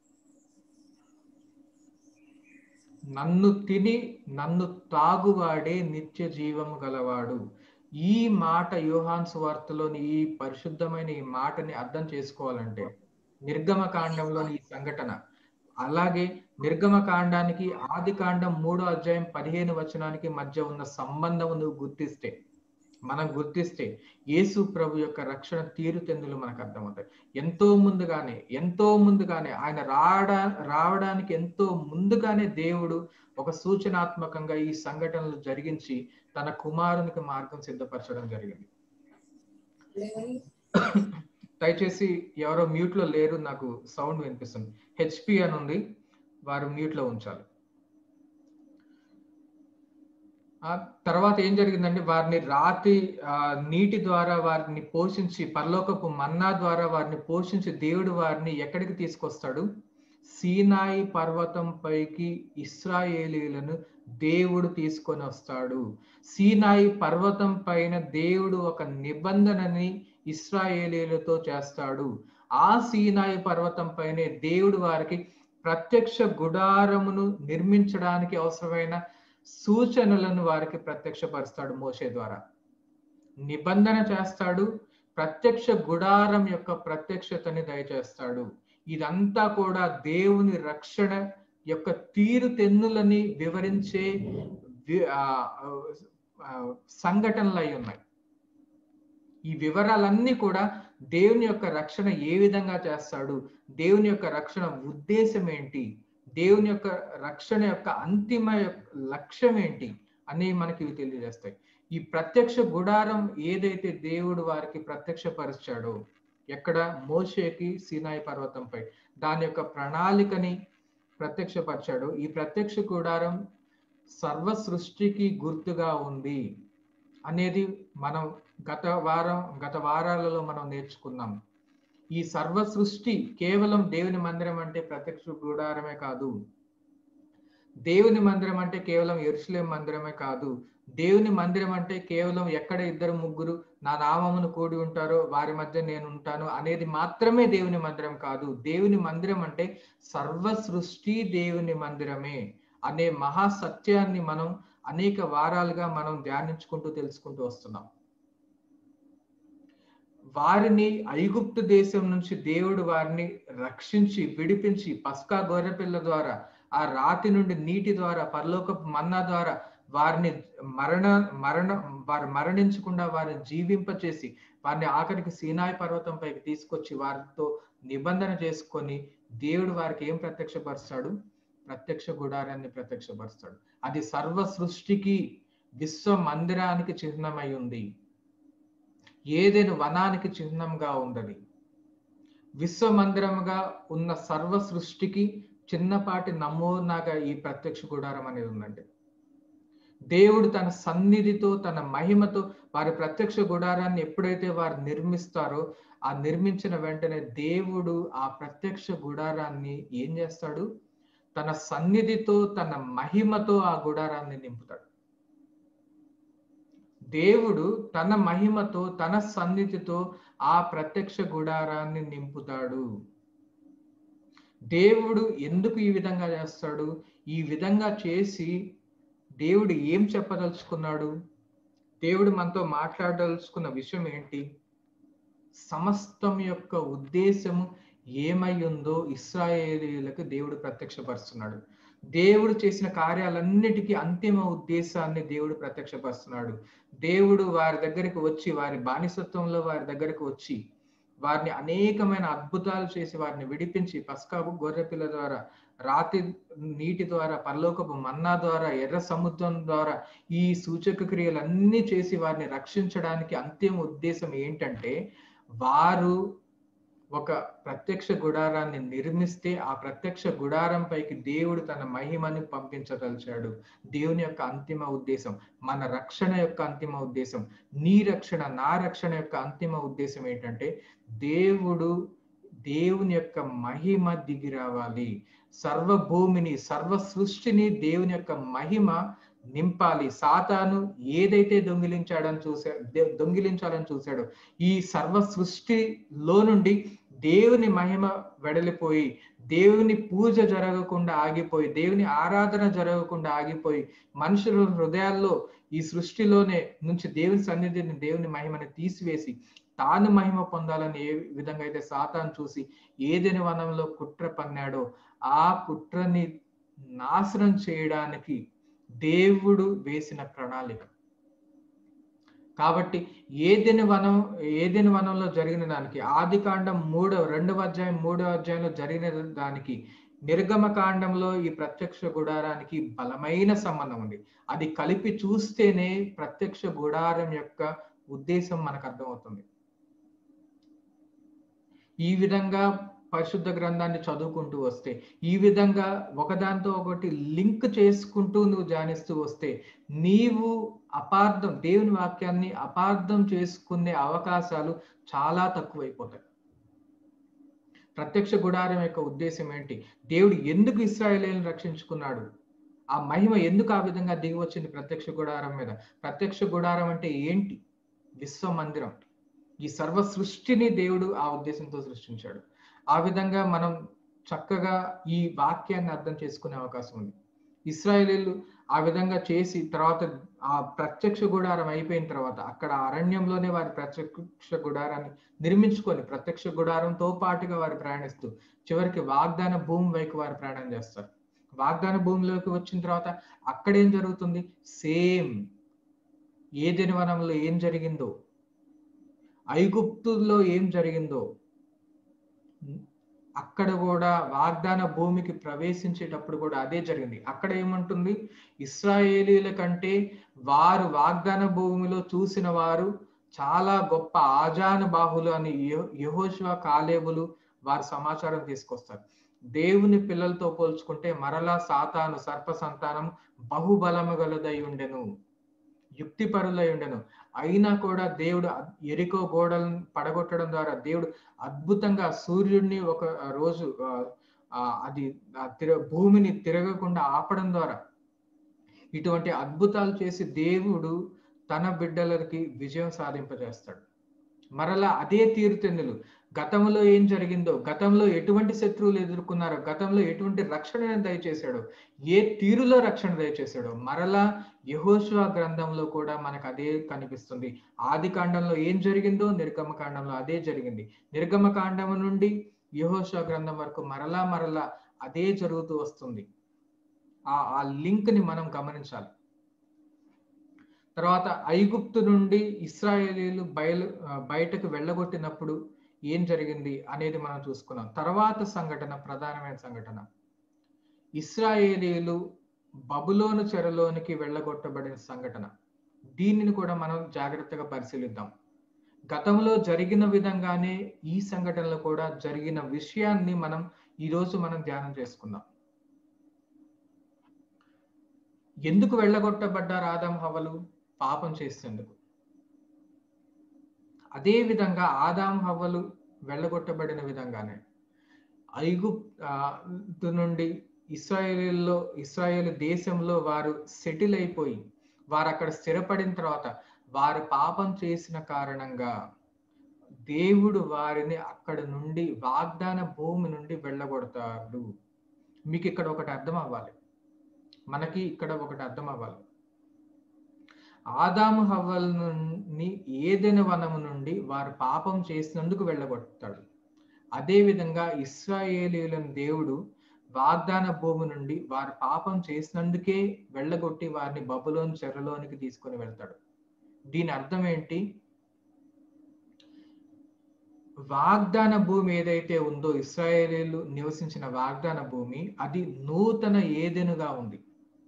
S1: నన్ను తిని నన్ను తాగువాడే నిత్య జీవము గలవాడు ఈ మాట యోహాన్ సువార్తలోని ఈ పరిశుద్ధమైన ఈ మాటని అర్థం చేసుకోవాలంటే నిర్గమ కాండంలోని ఈ సంఘటన అలాగే నిర్గమ కాండానికి ఆది కాండం మూడో అధ్యాయం పదిహేను వచనానికి మధ్య ఉన్న సంబంధం నువ్వు గుర్తిస్తే మనం గుర్తిస్తే యేసు ప్రభు యొక్క రక్షణ తీరుతెందులు మనకు అర్థమవుతాయి ఎంతో ముందుగానే ఎంతో ముందుగానే ఆయన రావడా రావడానికి ఎంతో ముందుగానే దేవుడు ఒక సూచనాత్మకంగా ఈ సంఘటనలు జరిగించి తన కుమారునికి మార్గం సిద్ధపరచడం జరిగింది దయచేసి ఎవరో మ్యూట్ లో లేరు నాకు సౌండ్ వినిపిస్తుంది హెచ్పి అని ఉంది వారు మ్యూట్ లో ఉంచాలి ఆ తర్వాత ఏం జరిగిందంటే వారిని రాతి ఆ, నీటి ద్వారా వారిని పోషించి పరలోకపు మన్నా ద్వారా వారిని పోషించి దేవుడు వారిని ఎక్కడికి తీసుకొస్తాడు సీనాయి పర్వతం పైకి ఇస్రాయేలీలను దేవుడు తీసుకొని వస్తాడు సీనాయి పర్వతం పైన దేవుడు ఒక నిబంధనని ఇస్రాయేలీలతో చేస్తాడు ఆ సీనాయి పర్వతం పైనే దేవుడు వారికి ప్రత్యక్ష గుడారమును నిర్మించడానికి అవసరమైన సూచనలను వారికి ప్రత్యక్షపరుస్తాడు మోషే ద్వారా నిబంధన చేస్తాడు ప్రత్యక్ష గుడారం యొక్క ప్రత్యక్షతని దయచేస్తాడు ఇదంతా కూడా దేవుని రక్షణ యొక్క తీరు తెన్నులని వివరించే వి- ఆ, ఆ, సంఘటనలు అయి ఉన్నాయి ఈ వివరాలన్నీ కూడా దేవుని యొక్క రక్షణ ఏ విధంగా చేస్తాడు దేవుని యొక్క రక్షణ ఉద్దేశం ఏంటి దేవుని యొక్క రక్షణ యొక్క అంతిమ యొక్క లక్ష్యం ఏంటి అని మనకి ఇవి తెలియజేస్తాయి ఈ ప్రత్యక్ష గుడారం ఏదైతే దేవుడు వారికి ప్రత్యక్షపరిచాడో ఎక్కడ మోషేకి సీనాయి పర్వతంపై దాని యొక్క ప్రణాళికని ప్రత్యక్షపరిచాడు ఈ ప్రత్యక్ష గుడారం సర్వ సృష్టికి గుర్తుగా ఉంది అనేది మనం గత వారం గత వారాలలో మనం నేర్చుకున్నాం ఈ సర్వ సృష్టి కేవలం దేవుని మందిరం అంటే ప్రత్యక్ష గుడారమే కాదు దేవుని మందిరం అంటే కేవలం ఎరుసలేం మందిరమే కాదు దేవుని మందిరం అంటే కేవలం ఎక్కడ ఇద్దరు ముగ్గురు నా నామమును కూడి ఉంటారో వారి మధ్య నేను ఉంటాను అనేది మాత్రమే దేవుని మందిరం కాదు దేవుని మందిరం అంటే సర్వ సృష్టి దేవుని మందిరమే అనే మహా సత్యాన్ని మనం అనేక వారాలుగా మనం ధ్యానించుకుంటూ తెలుసుకుంటూ వస్తున్నాం వారిని ఐగుప్తు దేశం నుంచి దేవుడు వారిని రక్షించి విడిపించి పస్కా గొర్రెపిల్ల ద్వారా ఆ రాతి నుండి నీటి ద్వారా పరలోకపు మన్నా ద్వారా వారిని మరణ మరణ వారు మరణించకుండా వారిని జీవింపచేసి వారిని ఆఖరికి సీనాయి పర్వతం పైకి తీసుకొచ్చి వారితో నిబంధన చేసుకొని దేవుడు వారికి ఏం ప్రత్యక్షపరుస్తాడు ప్రత్యక్ష గుడారాన్ని ప్రత్యక్షపరుస్తాడు అది సర్వ సృష్టికి విశ్వ మందిరానికి చిహ్నమై ఉంది ఏదైనా వనానికి చిహ్నంగా ఉన్నది విశ్వ మందిరముగా ఉన్న సర్వ సృష్టికి చిన్నపాటి నమూనాగా ఈ ప్రత్యక్ష గుడారం అనేది ఉందండి దేవుడు తన సన్నిధితో తన మహిమతో వారి ప్రత్యక్ష గుడారాన్ని ఎప్పుడైతే వారు నిర్మిస్తారో ఆ నిర్మించిన వెంటనే దేవుడు ఆ ప్రత్యక్ష గుడారాన్ని ఏం చేస్తాడు తన సన్నిధితో తన మహిమతో ఆ గుడారాన్ని నింపుతాడు దేవుడు తన మహిమతో తన సన్నిధితో ఆ ప్రత్యక్ష గుడారాన్ని నింపుతాడు దేవుడు ఎందుకు ఈ విధంగా చేస్తాడు ఈ విధంగా చేసి దేవుడు ఏం చెప్పదలుచుకున్నాడు దేవుడు మనతో మాట్లాడదలుచుకున్న విషయం ఏంటి సమస్తం యొక్క ఉద్దేశము ఏమై ఉందో ఇస్రాయేలీలకు దేవుడు ప్రత్యక్షపరుస్తున్నాడు దేవుడు చేసిన కార్యాలన్నిటికీ అంతిమ ఉద్దేశాన్ని దేవుడు ప్రత్యక్షపరుస్తున్నాడు దేవుడు వారి దగ్గరికి వచ్చి వారి బానిసత్వంలో వారి దగ్గరికి వచ్చి వారిని అనేకమైన అద్భుతాలు చేసి వారిని విడిపించి పస్కాపు గొర్రెపిల్ల ద్వారా రాతి నీటి ద్వారా పరలోకపు మన్నా ద్వారా ఎర్ర సముద్రం ద్వారా ఈ సూచక క్రియలన్నీ చేసి వారిని రక్షించడానికి అంతిమ ఉద్దేశం ఏంటంటే వారు ఒక ప్రత్యక్ష గుడారాన్ని నిర్మిస్తే ఆ ప్రత్యక్ష గుడారం పైకి దేవుడు తన మహిమని పంపించదలిచాడు దేవుని యొక్క అంతిమ ఉద్దేశం మన రక్షణ యొక్క అంతిమ ఉద్దేశం నీ రక్షణ నా రక్షణ యొక్క అంతిమ ఉద్దేశం ఏంటంటే దేవుడు దేవుని యొక్క మహిమ దిగి రావాలి సర్వ భూమిని సర్వ సృష్టిని దేవుని యొక్క మహిమ నింపాలి సాతాను ఏదైతే దొంగిలించాడని చూసా దే- దొంగిలించాలని చూశాడో ఈ సర్వ సృష్టిలో నుండి దేవుని మహిమ వెడలిపోయి దేవుని పూజ జరగకుండా ఆగిపోయి దేవుని ఆరాధన జరగకుండా ఆగిపోయి మనుషుల హృదయాల్లో ఈ సృష్టిలోనే నుంచి దేవుని సన్నిధిని దేవుని మహిమని తీసివేసి తాను మహిమ పొందాలని ఏ విధంగా అయితే సాతాను చూసి ఏదైనా వనంలో కుట్ర పన్నాడో ఆ కుట్రని నాశనం చేయడానికి దేవుడు వేసిన ప్రణాళిక కాబట్టి ఏదైనా వనం ఏదైనా వనంలో జరిగిన దానికి ఆది కాండం మూడవ రెండవ అధ్యాయం మూడవ అధ్యాయంలో జరిగిన దానికి నిర్గమ కాండంలో ఈ ప్రత్యక్ష గుడారానికి బలమైన సంబంధం ఉంది అది కలిపి చూస్తేనే ప్రత్యక్ష గుడారం యొక్క ఉద్దేశం మనకు అర్థమవుతుంది ఈ విధంగా పరిశుద్ధ గ్రంథాన్ని చదువుకుంటూ వస్తే ఈ విధంగా ఒకదాంతో ఒకటి లింక్ చేసుకుంటూ నువ్వు ధ్యానిస్తూ వస్తే నీవు అపార్థం దేవుని వాక్యాన్ని అపార్థం చేసుకునే అవకాశాలు చాలా తక్కువైపోతాయి ప్రత్యక్ష గుడారం యొక్క ఉద్దేశం ఏంటి దేవుడు ఎందుకు ఇస్రాయేలీలను రక్షించుకున్నాడు ఆ మహిమ ఎందుకు ఆ విధంగా దిగి వచ్చింది ప్రత్యక్ష గుడారం మీద ప్రత్యక్ష గుడారం అంటే ఏంటి విశ్వ మందిరం ఈ సర్వ సృష్టిని దేవుడు ఆ ఉద్దేశంతో సృష్టించాడు ఆ విధంగా మనం చక్కగా ఈ వాక్యాన్ని అర్థం చేసుకునే అవకాశం ఉంది ఇస్రాయేలీలు ఆ విధంగా చేసి తర్వాత ఆ ప్రత్యక్ష గుడారం అయిపోయిన తర్వాత అక్కడ అరణ్యంలోనే వారి ప్రత్యక్ష గుడారాన్ని నిర్మించుకొని ప్రత్యక్ష గుడారంతో పాటుగా వారు ప్రయాణిస్తూ చివరికి వాగ్దాన భూమి వైపు వారు ప్రయాణం చేస్తారు వాగ్దాన భూమిలోకి వచ్చిన తర్వాత అక్కడ ఏం జరుగుతుంది సేమ్ ఏదెని వనంలో ఏం జరిగిందో ఐగుప్తుల్లో ఏం జరిగిందో అక్కడ కూడా వాగ్దాన భూమికి ప్రవేశించేటప్పుడు కూడా అదే జరిగింది అక్కడ ఏమంటుంది ఇస్రాయేలీల కంటే వారు వాగ్దాన భూమిలో చూసిన వారు చాలా గొప్ప ఆజానుబాహులు అని యహోశివ కాలేబులు వారి సమాచారం తీసుకొస్తారు దేవుని పిల్లలతో పోల్చుకుంటే మరలా సాతాను సర్ప సంతానం బహుబలము గలదై ఉండెను యుక్తిపరులై ఉండెను అయినా కూడా దేవుడు ఎరికో గోడలను పడగొట్టడం ద్వారా దేవుడు అద్భుతంగా సూర్యుడిని ఒక రోజు అది తిర భూమిని తిరగకుండా ఆపడం ద్వారా ఇటువంటి అద్భుతాలు చేసి దేవుడు తన బిడ్డలకి విజయం సాధింపజేస్తాడు మరలా అదే తీరుతెన్నులు గతంలో ఏం జరిగిందో గతంలో ఎటువంటి శత్రువులు ఎదుర్కొన్నారో గతంలో ఎటువంటి రక్షణ దయచేశాడో ఏ తీరులో రక్షణ దయచేశాడో మరలా యహోశివ గ్రంథంలో కూడా మనకు అదే కనిపిస్తుంది ఆది కాండంలో ఏం జరిగిందో నిర్గమ కాండంలో అదే జరిగింది నిర్గమ కాండం నుండి యహోశివ గ్రంథం వరకు మరలా మరలా అదే జరుగుతూ వస్తుంది ఆ ఆ లింక్ ని మనం గమనించాలి తర్వాత ఐగుప్తు నుండి ఇస్రాయేలీలు బయలు బయటకు వెళ్ళగొట్టినప్పుడు ఏం జరిగింది అనేది మనం చూసుకున్నాం తర్వాత సంఘటన ప్రధానమైన సంఘటన ఇస్రాయేలీలు బబులోను చెరలోనికి వెళ్ళగొట్టబడిన సంఘటన దీనిని కూడా మనం జాగ్రత్తగా పరిశీలిద్దాం గతంలో జరిగిన విధంగానే ఈ సంఘటనలో కూడా జరిగిన విషయాన్ని మనం ఈరోజు మనం ధ్యానం చేసుకుందాం ఎందుకు వెళ్ళగొట్టబడ్డారు ఆదం హవలు పాపం చేసేందుకు అదే విధంగా ఆదాం హవ్వలు వెళ్ళగొట్టబడిన విధంగానే ఐగుప్తు నుండి ఇస్రాయేలీల్లో ఇస్రాయేల్ దేశంలో వారు సెటిల్ అయిపోయి వారు అక్కడ స్థిరపడిన తర్వాత వారు పాపం చేసిన కారణంగా దేవుడు వారిని అక్కడ నుండి వాగ్దాన భూమి నుండి వెళ్ళగొడతాడు మీకు ఇక్కడ ఒకటి అర్థం అవ్వాలి మనకి ఇక్కడ ఒకటి అర్థం అవ్వాలి ఆదాము హవ్వల్ని ఏదైనా వనము నుండి వారు పాపం చేసినందుకు వెళ్ళగొడతాడు అదేవిధంగా ఇస్రాయేలీలను దేవుడు వాగ్దాన భూమి నుండి వారు పాపం చేసినందుకే వెళ్ళగొట్టి వారిని బబులోని చెరలోనికి తీసుకొని వెళ్తాడు దీని అర్థం ఏంటి వాగ్దాన భూమి ఏదైతే ఉందో ఇస్రాయేలీలు నివసించిన వాగ్దాన భూమి అది నూతన ఏదెనుగా ఉంది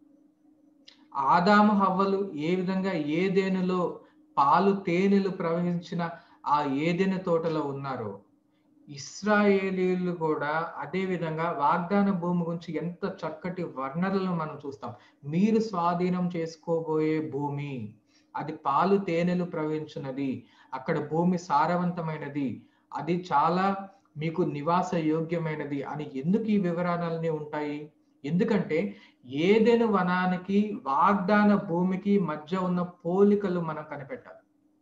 S1: ఆదాము హవ్వలు ఏ విధంగా ఏదేనులో పాలు తేనెలు ప్రవహించిన ఆ ఏదెను తోటలో ఉన్నారో ఇస్రాయేలీలు కూడా అదే విధంగా వాగ్దాన భూమి గురించి ఎంత చక్కటి వర్ణనలను మనం చూస్తాం మీరు స్వాధీనం చేసుకోబోయే భూమి అది పాలు తేనెలు ప్రవహించినది అక్కడ భూమి సారవంతమైనది అది చాలా మీకు నివాస యోగ్యమైనది అని ఎందుకు ఈ వివరాలన్నీ ఉంటాయి ఎందుకంటే ఏదైనా వనానికి వాగ్దాన భూమికి మధ్య ఉన్న పోలికలు మనం కనిపెట్టాలి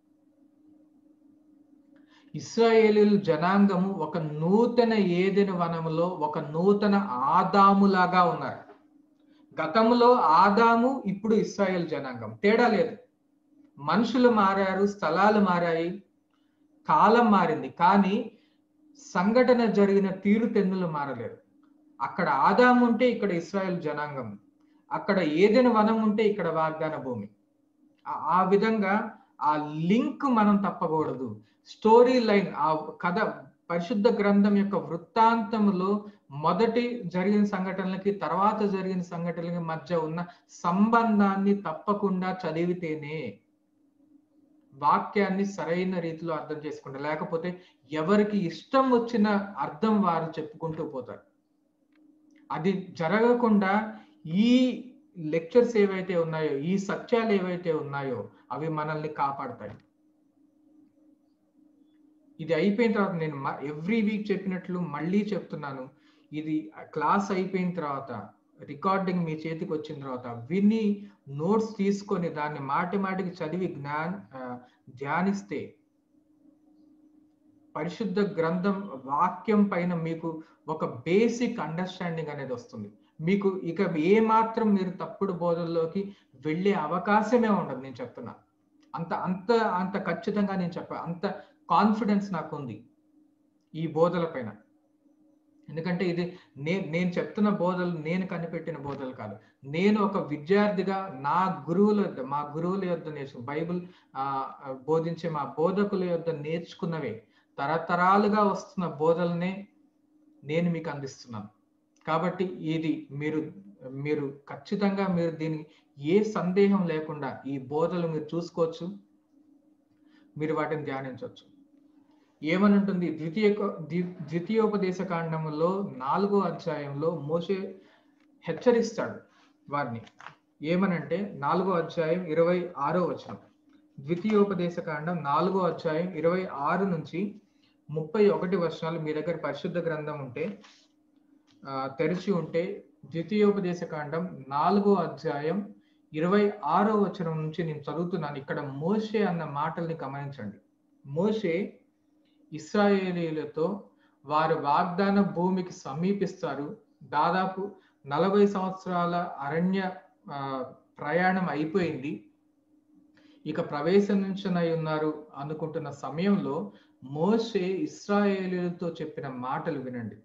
S1: ఇస్రాయేలీలు జనాంగము ఒక నూతన ఏదైన వనములో ఒక నూతన ఆదాములాగా ఉన్నారు గతంలో ఆదాము ఇప్పుడు ఇస్రాయేల్ జనాంగం తేడా లేదు మనుషులు మారారు స్థలాలు మారాయి కాలం మారింది కానీ సంఘటన జరిగిన తీరు తెన్నులు మారలేదు అక్కడ ఆదాము ఉంటే ఇక్కడ ఇస్రాయల్ జనాంగం అక్కడ ఏదైనా వనం ఉంటే ఇక్కడ వాగ్దాన భూమి ఆ విధంగా ఆ లింక్ మనం తప్పకూడదు స్టోరీ లైన్ ఆ కథ పరిశుద్ధ గ్రంథం యొక్క వృత్తాంతములో మొదటి జరిగిన సంఘటనలకి తర్వాత జరిగిన సంఘటనలకి మధ్య ఉన్న సంబంధాన్ని తప్పకుండా చదివితేనే వాక్యాన్ని సరైన రీతిలో అర్థం చేసుకుంటారు లేకపోతే ఎవరికి ఇష్టం వచ్చిన అర్థం వారు చెప్పుకుంటూ పోతారు అది జరగకుండా ఈ లెక్చర్స్ ఏవైతే ఉన్నాయో ఈ సత్యాలు ఏవైతే ఉన్నాయో అవి మనల్ని కాపాడతాయి ఇది అయిపోయిన తర్వాత నేను ఎవ్రీ వీక్ చెప్పినట్లు మళ్ళీ చెప్తున్నాను ఇది క్లాస్ అయిపోయిన తర్వాత రికార్డింగ్ మీ చేతికి వచ్చిన తర్వాత విని నోట్స్ తీసుకొని దాన్ని మాటి మాటికి చదివి జ్ఞాన్ ధ్యానిస్తే పరిశుద్ధ గ్రంథం వాక్యం పైన మీకు ఒక బేసిక్ అండర్స్టాండింగ్ అనేది వస్తుంది మీకు ఇక ఏ మాత్రం మీరు తప్పుడు బోధల్లోకి వెళ్ళే అవకాశమే ఉండదు నేను చెప్తున్నా అంత అంత అంత ఖచ్చితంగా నేను చెప్ప అంత కాన్ఫిడెన్స్ నాకు ఉంది ఈ బోధల పైన ఎందుకంటే ఇది నేను నేను చెప్తున్న బోధలు నేను కనిపెట్టిన బోధలు కాదు నేను ఒక విద్యార్థిగా నా గురువుల యొద్ద మా గురువుల యొద్ద నేర్చు బైబిల్ బోధించే మా బోధకుల యొద్ద నేర్చుకున్నవే తరతరాలుగా వస్తున్న బోధలనే నేను మీకు అందిస్తున్నాను కాబట్టి ఇది మీరు మీరు ఖచ్చితంగా మీరు దీని ఏ సందేహం లేకుండా ఈ బోధలు మీరు చూసుకోవచ్చు మీరు వాటిని ధ్యానించవచ్చు ఏమని ఉంటుంది ద్వితీయ ద్వితీయోపదేశ కాండములో నాలుగో అధ్యాయంలో మోసే హెచ్చరిస్తాడు వారిని ఏమనంటే నాలుగో అధ్యాయం ఇరవై ఆరో వచనం ద్వితీయోపదేశ కాండం నాలుగో అధ్యాయం ఇరవై ఆరు నుంచి ముప్పై ఒకటి వర్షాలు మీ దగ్గర పరిశుద్ధ గ్రంథం ఉంటే తెరిచి ఉంటే ద్వితీయోపదేశ కాండం నాలుగో అధ్యాయం ఇరవై ఆరో వచనం నుంచి నేను చదువుతున్నాను ఇక్కడ మోషే అన్న మాటల్ని గమనించండి మోషే ఇస్రాయేలీలతో వారు వాగ్దాన భూమికి సమీపిస్తారు దాదాపు నలభై సంవత్సరాల అరణ్య ప్రయాణం అయిపోయింది ఇక ప్రవేశించనై ఉన్నారు అనుకుంటున్న సమయంలో మోషే ఇస్రాయేలీలతో చెప్పిన మాటలు వినండి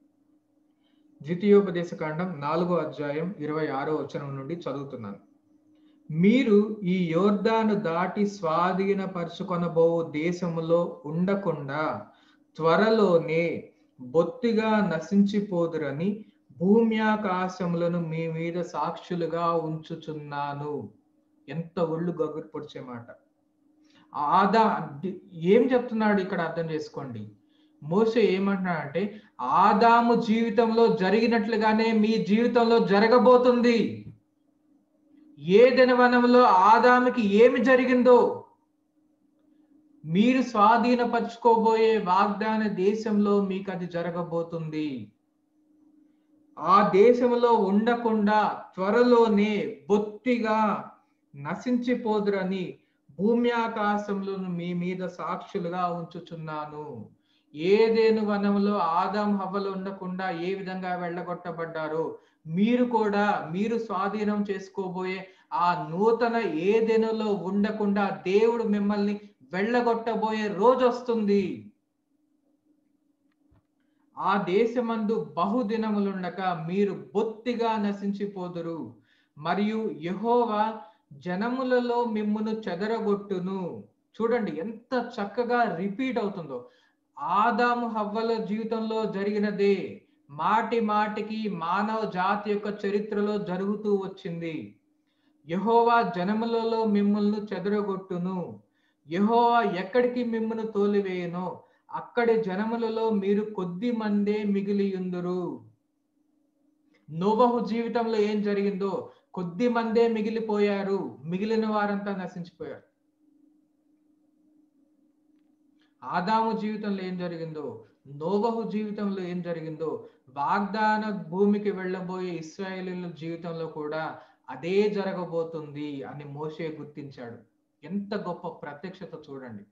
S1: ద్వితీయోపదేశ కాండం నాలుగో అధ్యాయం ఇరవై ఆరో వచనం నుండి చదువుతున్నాను మీరు ఈ యోర్దాను దాటి స్వాధీనపరుచుకొనబో దేశములో ఉండకుండా త్వరలోనే బొత్తిగా నశించిపోదురని భూమ్యాకాశములను మీ మీద సాక్షులుగా ఉంచుచున్నాను ఎంత ఒళ్ళు గగురు పొడిచే మాట ఆదా ఏం చెప్తున్నాడు ఇక్కడ అర్థం చేసుకోండి మోసే ఏమంటున్నాడంటే ఆదాము జీవితంలో జరిగినట్లుగానే మీ జీవితంలో జరగబోతుంది ఏదైన వనంలో ఆదాముకి ఏమి జరిగిందో మీరు స్వాధీనపరచుకోబోయే వాగ్దాన దేశంలో మీకు అది జరగబోతుంది ఆ దేశంలో ఉండకుండా త్వరలోనే బొత్తిగా నశించిపోదురని భూమి ఆకాశంలో మీ మీద సాక్షులుగా ఉంచుచున్నాను ఏదేను వనంలో ఆదాం హవ్వలు ఉండకుండా ఏ విధంగా వెళ్ళగొట్టబడ్డారో మీరు కూడా మీరు స్వాధీనం చేసుకోబోయే ఆ నూతన ఏదెనులో ఉండకుండా దేవుడు మిమ్మల్ని వెళ్ళగొట్టబోయే రోజు వస్తుంది ఆ దేశమందు బహుదినములుండక మీరు బొత్తిగా నశించిపోదురు మరియు యహోవా జనములలో మిమ్మును చెదరగొట్టును చూడండి ఎంత చక్కగా రిపీట్ అవుతుందో ఆదాము హవ్వల జీవితంలో జరిగినదే మాటి మాటికి మానవ జాతి యొక్క చరిత్రలో జరుగుతూ వచ్చింది యహోవా జనములలో మిమ్మల్ని చెదరగొట్టును యహోవా ఎక్కడికి మిమ్మల్ని తోలివేయనో అక్కడి జనములలో మీరు కొద్ది మందే మిగిలియుందురు నోవహు జీవితంలో ఏం జరిగిందో కొద్ది మందే మిగిలిపోయారు మిగిలిన వారంతా నశించిపోయారు ఆదాము జీవితంలో ఏం జరిగిందో నోవహు జీవితంలో ఏం జరిగిందో వాగ్దాన భూమికి వెళ్ళబోయే ఇస్రాయేలీల జీవితంలో కూడా అదే జరగబోతుంది అని మోసే గుర్తించాడు ఎంత గొప్ప ప్రత్యక్షత చూడండి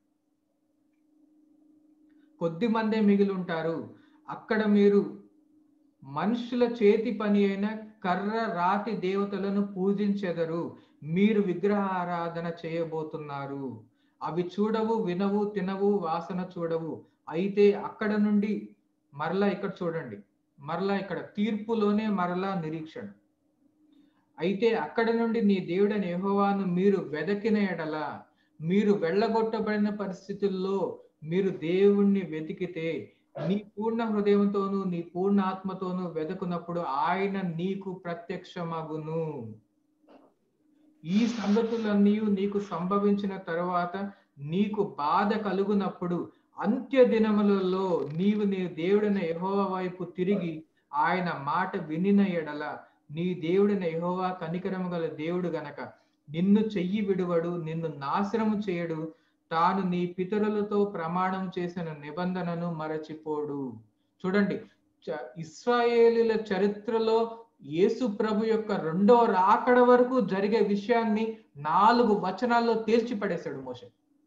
S1: కొద్ది మందే మిగిలి ఉంటారు అక్కడ మీరు మనుషుల చేతి పని అయిన కర్ర రాతి దేవతలను పూజించెదరు మీరు విగ్రహారాధన చేయబోతున్నారు అవి చూడవు వినవు తినవు వాసన చూడవు అయితే అక్కడ నుండి మరలా ఇక్కడ చూడండి మరలా ఇక్కడ తీర్పులోనే మరలా నిరీక్షణ అయితే అక్కడ నుండి నీ దేవుడని యెహోవాను మీరు వెదకిన ఎడల మీరు వెళ్ళగొట్టబడిన పరిస్థితుల్లో మీరు దేవుణ్ణి వెతికితే నీ పూర్ణ హృదయంతోనూ నీ పూర్ణ ఆత్మతోనూ వెదకునప్పుడు ఆయన నీకు ప్రత్యక్షమగును ఈ సంగతులన్నీ నీకు సంభవించిన తరువాత నీకు బాధ కలుగునప్పుడు అంత్య దినములలో నీవు నీ దేవుడిన యెహోవా వైపు తిరిగి ఆయన మాట వినిన ఎడల నీ దేవుడిన యెహోవా కనికరము గల దేవుడు గనక నిన్ను చెయ్యి విడువడు నిన్ను నాశనము చేయడు తాను నీ పితరులతో ప్రమాణం చేసిన నిబంధనను మరచిపోడు చూడండి చ- ఇస్రాయేలీల చరిత్రలో యేసు ప్రభు యొక్క రెండో రాకడ వరకు జరిగే విషయాన్ని నాలుగు వచనాల్లో తేల్చి పడేశాడు మోషే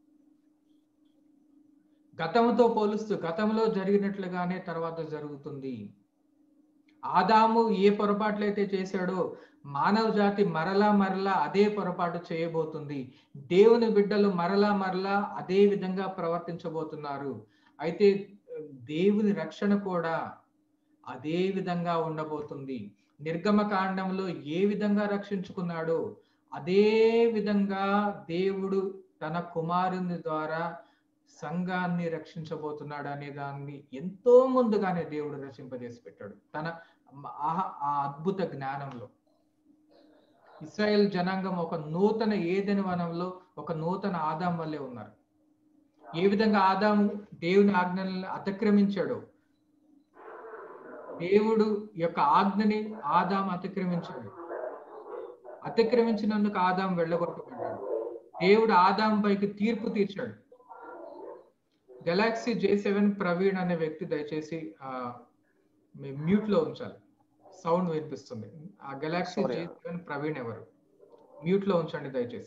S1: గతంతో పోలుస్తూ గతంలో జరిగినట్లుగానే తర్వాత జరుగుతుంది ఆదాము ఏ పొరపాట్లయితే చేశాడో మానవ జాతి మరలా మరలా అదే పొరపాటు చేయబోతుంది దేవుని బిడ్డలు మరలా మరలా అదే విధంగా ప్రవర్తించబోతున్నారు అయితే దేవుని రక్షణ కూడా అదే విధంగా ఉండబోతుంది నిర్గమ కాండంలో ఏ విధంగా రక్షించుకున్నాడో అదే విధంగా దేవుడు తన కుమారుని ద్వారా సంఘాన్ని రక్షించబోతున్నాడు అనే దాన్ని ఎంతో ముందుగానే దేవుడు రచింపజేసి పెట్టాడు తన ఆ- ఆ అద్భుత జ్ఞానంలో ఇస్రాయేల్ జనాంగం ఒక నూతన ఏదెని వనంలో ఒక నూతన ఆదాం వల్లే ఉన్నారు ఏ విధంగా ఆదాం దేవుని ఆజ్ఞలను అతిక్రమించాడో దేవుడు యొక్క ఆజ్ఞని ఆదాం అతిక్రమించాడు అతిక్రమించినందుకు ఆదాం వెళ్ళగొట్టబడ్డాడు దేవుడు ఆదాం పైకి తీర్పు తీర్చాడు గెలాక్సీ జే సెవెన్ ప్రవీణ్ అనే వ్యక్తి దయచేసి మ్యూట్ లో ఉంచాలి సౌండ్ వినిపిస్తుంది ఆ Galaxy
S2: Sorry.
S1: J seven Praveen ఎవరు మ్యూట్ లో ఉంచండి దయచేసి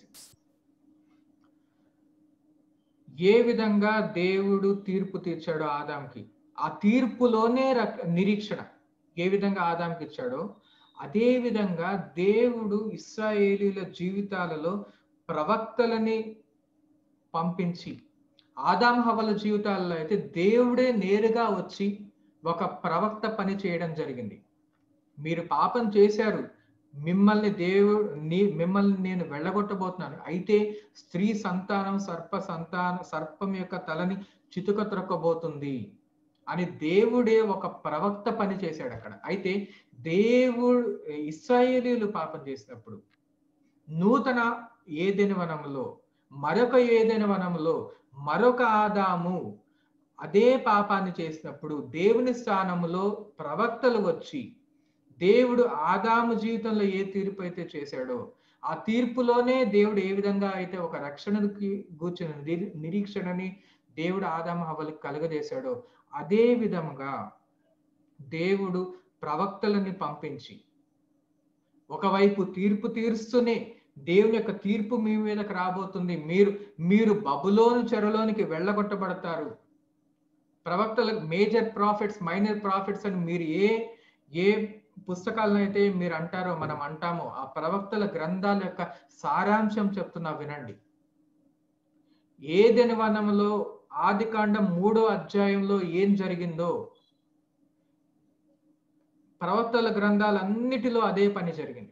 S1: ఏ విధంగా దేవుడు తీర్పు తీర్చాడో ఆదాంకి ఆ తీర్పులోనే రక్- నిరీక్షణ ఏ విధంగా ఆదాంకి ఇచ్చాడో అదే విధంగా దేవుడు ఇస్రాయేలీల జీవితాలలో ప్రవక్తలని పంపించి ఆదాం హవల జీవితాల్లో అయితే దేవుడే నేరుగా వచ్చి ఒక ప్రవక్త పని చేయడం జరిగింది మీరు పాపం చేశారు మిమ్మల్ని దేవుడు నీ మిమ్మల్ని నేను వెళ్ళగొట్టబోతున్నాను అయితే స్త్రీ సంతానం సర్ప సంతానం సర్పం యొక్క తలని చితుక త్రొక్కబోతుంది అని దేవుడే ఒక ప్రవక్త పని చేశాడు అక్కడ అయితే దేవుడు ఇస్రాయేలీలు పాపం చేసినప్పుడు నూతన ఏదెని వనంలో మరొక ఏదైన వనంలో మరొక ఆదాము అదే పాపాన్ని చేసినప్పుడు దేవుని స్థానములో ప్రవక్తలు వచ్చి దేవుడు ఆదాము జీవితంలో ఏ తీర్పు అయితే చేశాడో ఆ తీర్పులోనే దేవుడు ఏ విధంగా అయితే ఒక రక్షణకి కూర్చుని నిరీ- నిరీక్షణని దేవుడు ఆదాము హవలకి కలుగజేశాడో అదే విధముగా దేవుడు ప్రవక్తలని పంపించి ఒకవైపు తీర్పు తీరుస్తూనే దేవుని యొక్క తీర్పు మీ మీదకి రాబోతుంది మీరు మీరు బబులోను చెరలోనికి వెళ్ళగొట్టబడతారు ప్రవక్తల మేజర్ ప్రాఫిట్స్ మైనర్ ప్రాఫిట్స్ అని మీరు ఏ ఏ పుస్తకాలను అయితే మీరు అంటారో మనం అంటామో ఆ ప్రవక్తల గ్రంథాల యొక్క సారాంశం చెప్తున్నా వినండి ఏదెని వనంలో ఆది కాండం మూడో అధ్యాయంలో ఏం జరిగిందో ప్రవక్తల గ్రంథాలన్నిటిలో అదే పని జరిగింది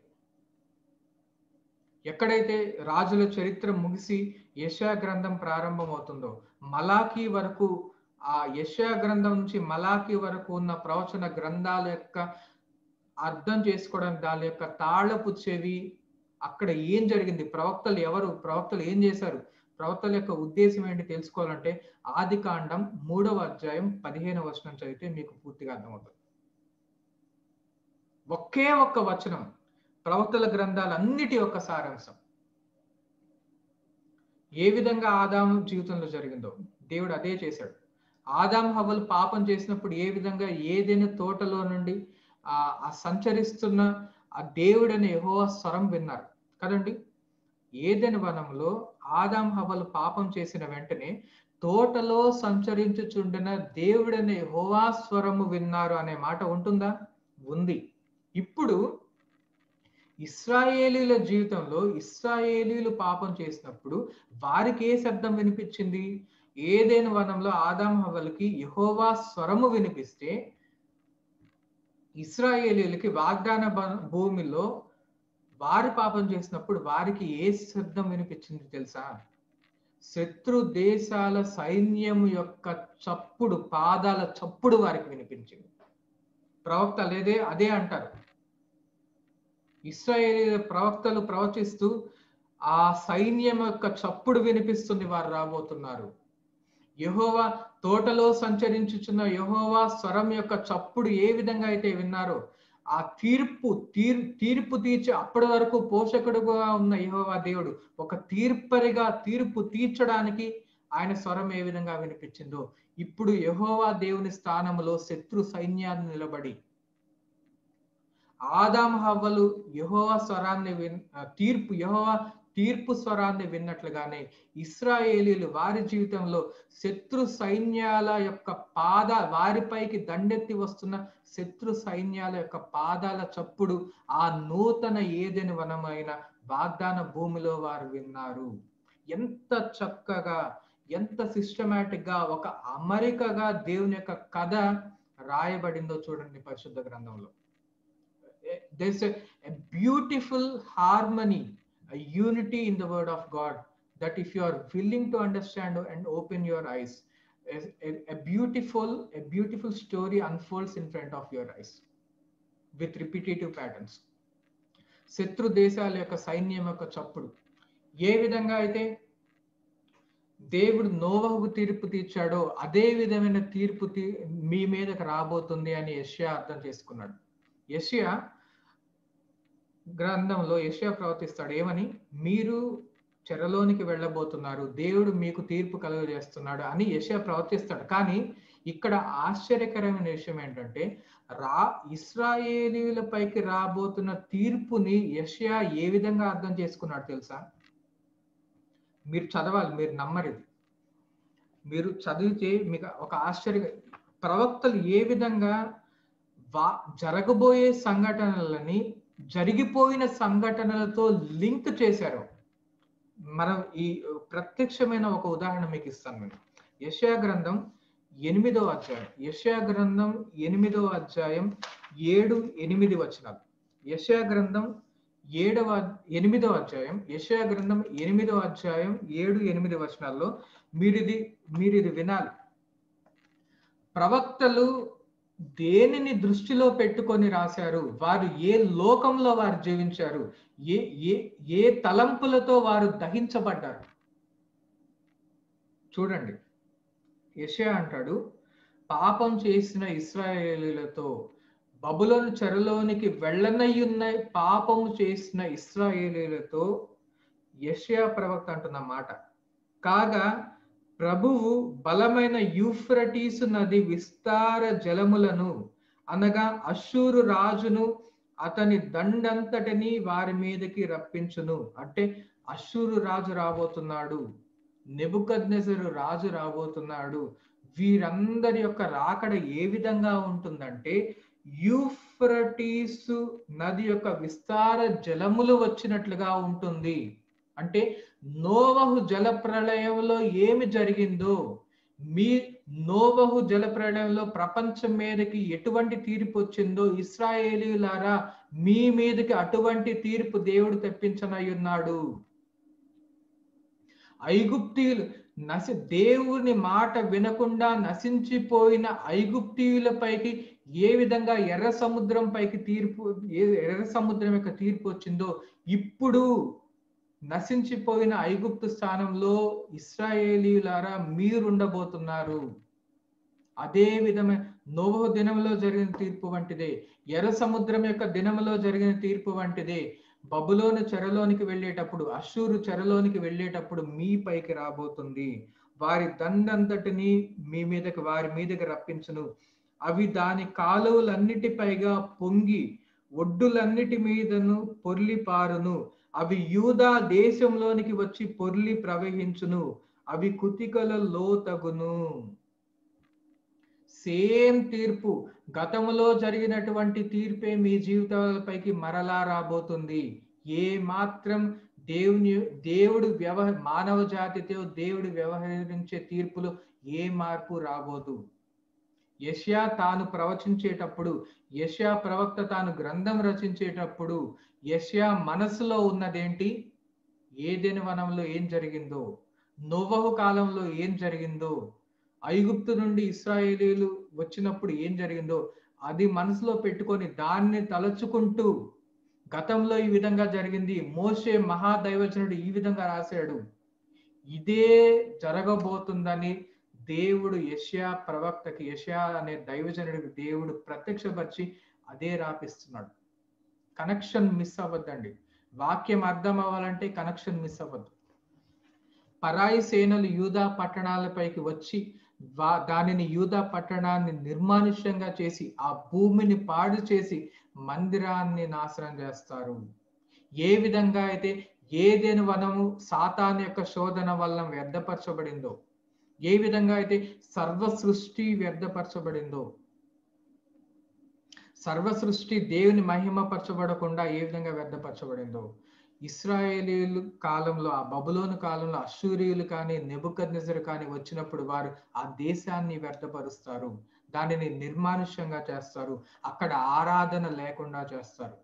S1: ఎక్కడైతే రాజుల చరిత్ర ముగిసి యశా గ్రంథం ప్రారంభమవుతుందో మలాఖీ వరకు ఆ యశా గ్రంథం నుంచి మలాఖీ వరకు ఉన్న ప్రవచన గ్రంథాల యొక్క అర్థం చేసుకోవడం దాని యొక్క తాళపు చెవి అక్కడ ఏం జరిగింది ప్రవక్తలు ఎవరు ప్రవక్తలు ఏం చేశారు ప్రవక్తల యొక్క ఉద్దేశం ఏంటి తెలుసుకోవాలంటే ఆది కాండం మూడవ అధ్యాయం పదిహేనవ వచనం చదివితే మీకు పూర్తిగా అర్థమవుతుంది ఒకే ఒక్క వచనం ప్రవక్తల గ్రంథాలన్నిటి యొక్క సారాంశం ఏ విధంగా ఆదాం జీవితంలో జరిగిందో దేవుడు అదే చేశాడు ఆదాం హవలు పాపం చేసినప్పుడు ఏ విధంగా ఏదైనా తోటలో నుండి ఆ ఆ సంచరిస్తున్న ఆ దేవుడని యెహోవా స్వరం విన్నారు కదండి ఏదైనా వనంలో ఆదాం హవలు పాపం చేసిన వెంటనే తోటలో సంచరించుచుండిన దేవుడని యెహోవా స్వరము విన్నారు అనే మాట ఉంటుందా ఉంది ఇప్పుడు ఇస్రాయేలీల జీవితంలో ఇస్రాయేలీలు పాపం చేసినప్పుడు వారికి ఏ శబ్దం వినిపించింది ఏదైనా వనంలో ఆదాం హవలకి యహోవా స్వరము వినిపిస్తే ఇస్రాయేలీలకి వాగ్దాన బ- భూమిలో వారి పాపం చేసినప్పుడు వారికి ఏ శబ్దం వినిపించింది తెలుసా శత్రు దేశాల సైన్యం యొక్క చప్పుడు పాదాల చప్పుడు వారికి వినిపించింది ప్రవక్త లేదే అదే అంటారు ఇస్రాయేల్ ప్రవక్తలు ప్రవచిస్తూ ఆ సైన్యం యొక్క చప్పుడు వినిపిస్తుంది వారు రాబోతున్నారు యహోవా తోటలో సంచరించుచున్న యహోవా స్వరం యొక్క చప్పుడు ఏ విధంగా అయితే విన్నారో ఆ తీర్పు తీర్ తీర్పు తీర్చి అప్పటి వరకు పోషకుడుగా ఉన్న యహోవా దేవుడు ఒక తీర్పరిగా తీర్పు తీర్చడానికి ఆయన స్వరం ఏ విధంగా వినిపించిందో ఇప్పుడు యహోవా దేవుని స్థానంలో శత్రు సైన్యాన్ని నిలబడి ఆదాం హవ్వలు యహోవా స్వరాన్ని విన్ తీర్పు యహోవా తీర్పు స్వరాన్ని విన్నట్లుగానే ఇస్రాయేలీలు వారి జీవితంలో శత్రు సైన్యాల యొక్క పాద వారిపైకి దండెత్తి వస్తున్న శత్రు సైన్యాల యొక్క పాదాల చప్పుడు ఆ నూతన ఏదెని వనమైన వాగ్దాన భూమిలో వారు విన్నారు ఎంత చక్కగా ఎంత సిస్టమేటిక్ గా ఒక అమరికగా దేవుని యొక్క కథ రాయబడిందో చూడండి పరిశుద్ధ గ్రంథంలో there's a, a beautiful harmony a unity in the word of god that if you are willing to understand and open your eyes a, a, a beautiful a beautiful story unfolds in front of your eyes with repetitive patterns శత్రు దేశాల యొక్క సైన్యం యొక్క చప్పుడు ఏ విధంగా అయితే దేవుడు నోవహుకు తీర్పు తీర్చాడో అదే విధమైన తీర్పు తీ మీ మీదకి రాబోతుంది అని యష్యా అర్థం చేసుకున్నాడు యష్యా గ్రంథంలో యష్యా ప్రవర్తిస్తాడు ఏమని మీరు చెరలోనికి వెళ్ళబోతున్నారు దేవుడు మీకు తీర్పు కలుగజేస్తున్నాడు అని యష్యా ప్రవర్తిస్తాడు కానీ ఇక్కడ ఆశ్చర్యకరమైన విషయం ఏంటంటే రా ఇస్రాయేలీల పైకి రాబోతున్న తీర్పుని యష్యా ఏ విధంగా అర్థం చేసుకున్నాడు తెలుసా మీరు చదవాలి మీరు నమ్మరు ఇది మీరు చదివితే మీకు ఒక ఆశ్చర్య ప్రవక్తలు ఏ విధంగా వా జరగబోయే సంఘటనలని జరిగిపోయిన సంఘటనలతో లింక్ చేశారు మనం ఈ ప్రత్యక్షమైన ఒక ఉదాహరణ మీకు ఇస్తాను నేను యశా గ్రంథం ఎనిమిదో అధ్యాయం యశా గ్రంథం ఎనిమిదో అధ్యాయం ఏడు ఎనిమిది వచనాలు యశా గ్రంథం ఏడవ ఎనిమిదో అధ్యాయం యశా గ్రంథం ఎనిమిదో అధ్యాయం ఏడు ఎనిమిది వచనాల్లో మీరు ఇది మీరు ఇది వినాలి ప్రవక్తలు దేనిని దృష్టిలో పెట్టుకొని రాశారు వారు ఏ లోకంలో వారు జీవించారు ఏ ఏ ఏ తలంపులతో వారు దహించబడ్డారు చూడండి యషయా అంటాడు పాపం చేసిన ఇస్రాయేలీలతో బబులోని చెరలోనికి వెళ్ళనయ్యున్న పాపము చేసిన ఇస్రాయేలీలతో యషయా ప్రవక్త అంటున్న మాట కాగా ప్రభువు బలమైన యూఫ్రటీసు నది విస్తార జలములను అనగా అశ్షూరు రాజును అతని దండంతటిని వారి మీదకి రప్పించును అంటే అశ్షూరు రాజు రాబోతున్నాడు నెబుకద్నెసరు రాజు రాబోతున్నాడు వీరందరి యొక్క రాకడ ఏ విధంగా ఉంటుందంటే యూఫ్రటీసు నది యొక్క విస్తార జలములు వచ్చినట్లుగా ఉంటుంది అంటే నోవహు జల ప్రళయంలో ఏమి జరిగిందో మీ నోవహు జల ప్రళయంలో ప్రపంచం మీదకి ఎటువంటి తీర్పు వచ్చిందో ఇస్రాయేలీలారా మీ మీదకి అటువంటి తీర్పు దేవుడు తెప్పించనయ్యున్నాడు ఐగుప్తీయులు నశి దేవుని మాట వినకుండా నశించిపోయిన ఐగుప్తీయులపైకి ఏ విధంగా ఎర్ర సముద్రం పైకి తీర్పు ఎర్ర సముద్రం యొక్క తీర్పు వచ్చిందో ఇప్పుడు నశించిపోయిన ఐగుప్తు స్థానంలో ఇస్రాయేలీలారా మీరుండబోతున్నారు అదే విధమైన నోవహు దినంలో జరిగిన తీర్పు వంటిదే ఎర్ర సముద్రం యొక్క దినంలో జరిగిన తీర్పు వంటిదే బబులోని చెరలోనికి వెళ్ళేటప్పుడు అశ్షూరు చెరలోనికి వెళ్ళేటప్పుడు మీ పైకి రాబోతుంది వారి దండంతటిని మీ మీదకి వారి మీదకి రప్పించును అవి దాని కాలువలన్నిటిపైగా పొంగి ఒడ్డులన్నిటి మీదను పొర్లి పారును అవి యూదా దేశంలోనికి వచ్చి పొర్లి ప్రవహించును అవి కుతికల లోతగును సేమ్ తీర్పు గతంలో జరిగినటువంటి తీర్పే మీ జీవితాలపైకి మరలా రాబోతుంది ఏ మాత్రం దేవుని దేవుడు వ్యవహ మానవ జాతితో దేవుడు వ్యవహరించే తీర్పులు ఏ మార్పు రాబోదు యష్యా తాను ప్రవచించేటప్పుడు యష్యా ప్రవక్త తాను గ్రంథం రచించేటప్పుడు యష్యా మనసులో ఉన్నదేంటి ఏదైనా వనంలో ఏం జరిగిందో నోవహు కాలంలో ఏం జరిగిందో ఐగుప్తు నుండి ఇస్రాయేలీలు వచ్చినప్పుడు ఏం జరిగిందో అది మనసులో పెట్టుకొని దాన్ని తలచుకుంటూ గతంలో ఈ విధంగా జరిగింది మోషే మహాదైవజనుడు ఈ విధంగా రాశాడు ఇదే జరగబోతుందని దేవుడు యష్యా ప్రవక్తకి యష్యా అనే దైవజనుడికి దేవుడు ప్రత్యక్షపరిచి అదే రాపిస్తున్నాడు కనెక్షన్ మిస్ అవ్వద్దండి వాక్యం అర్థం అవ్వాలంటే కనెక్షన్ మిస్ అవ్వద్దు పరాయి సేనలు యూదా పట్టణాలపైకి వచ్చి వా దానిని యూదా పట్టణాన్ని నిర్మానుష్యంగా చేసి ఆ భూమిని పాడు చేసి మందిరాన్ని నాశనం చేస్తారు ఏ విధంగా అయితే ఏదేని వనము సాతాన్ యొక్క శోధన వల్ల వ్యర్థపరచబడిందో ఏ విధంగా అయితే సర్వ సృష్టి వ్యర్థపరచబడిందో సర్వ సృష్టి దేవుని మహిమపరచబడకుండా ఏ విధంగా వ్యర్థపరచబడిందో ఇస్రాయేలీలు కాలంలో ఆ బబులోను కాలంలో అశూరియులు కానీ నెబుకద్నెజరు కానీ వచ్చినప్పుడు వారు ఆ దేశాన్ని వ్యర్థపరుస్తారు దానిని నిర్మానుష్యంగా చేస్తారు అక్కడ ఆరాధన లేకుండా చేస్తారు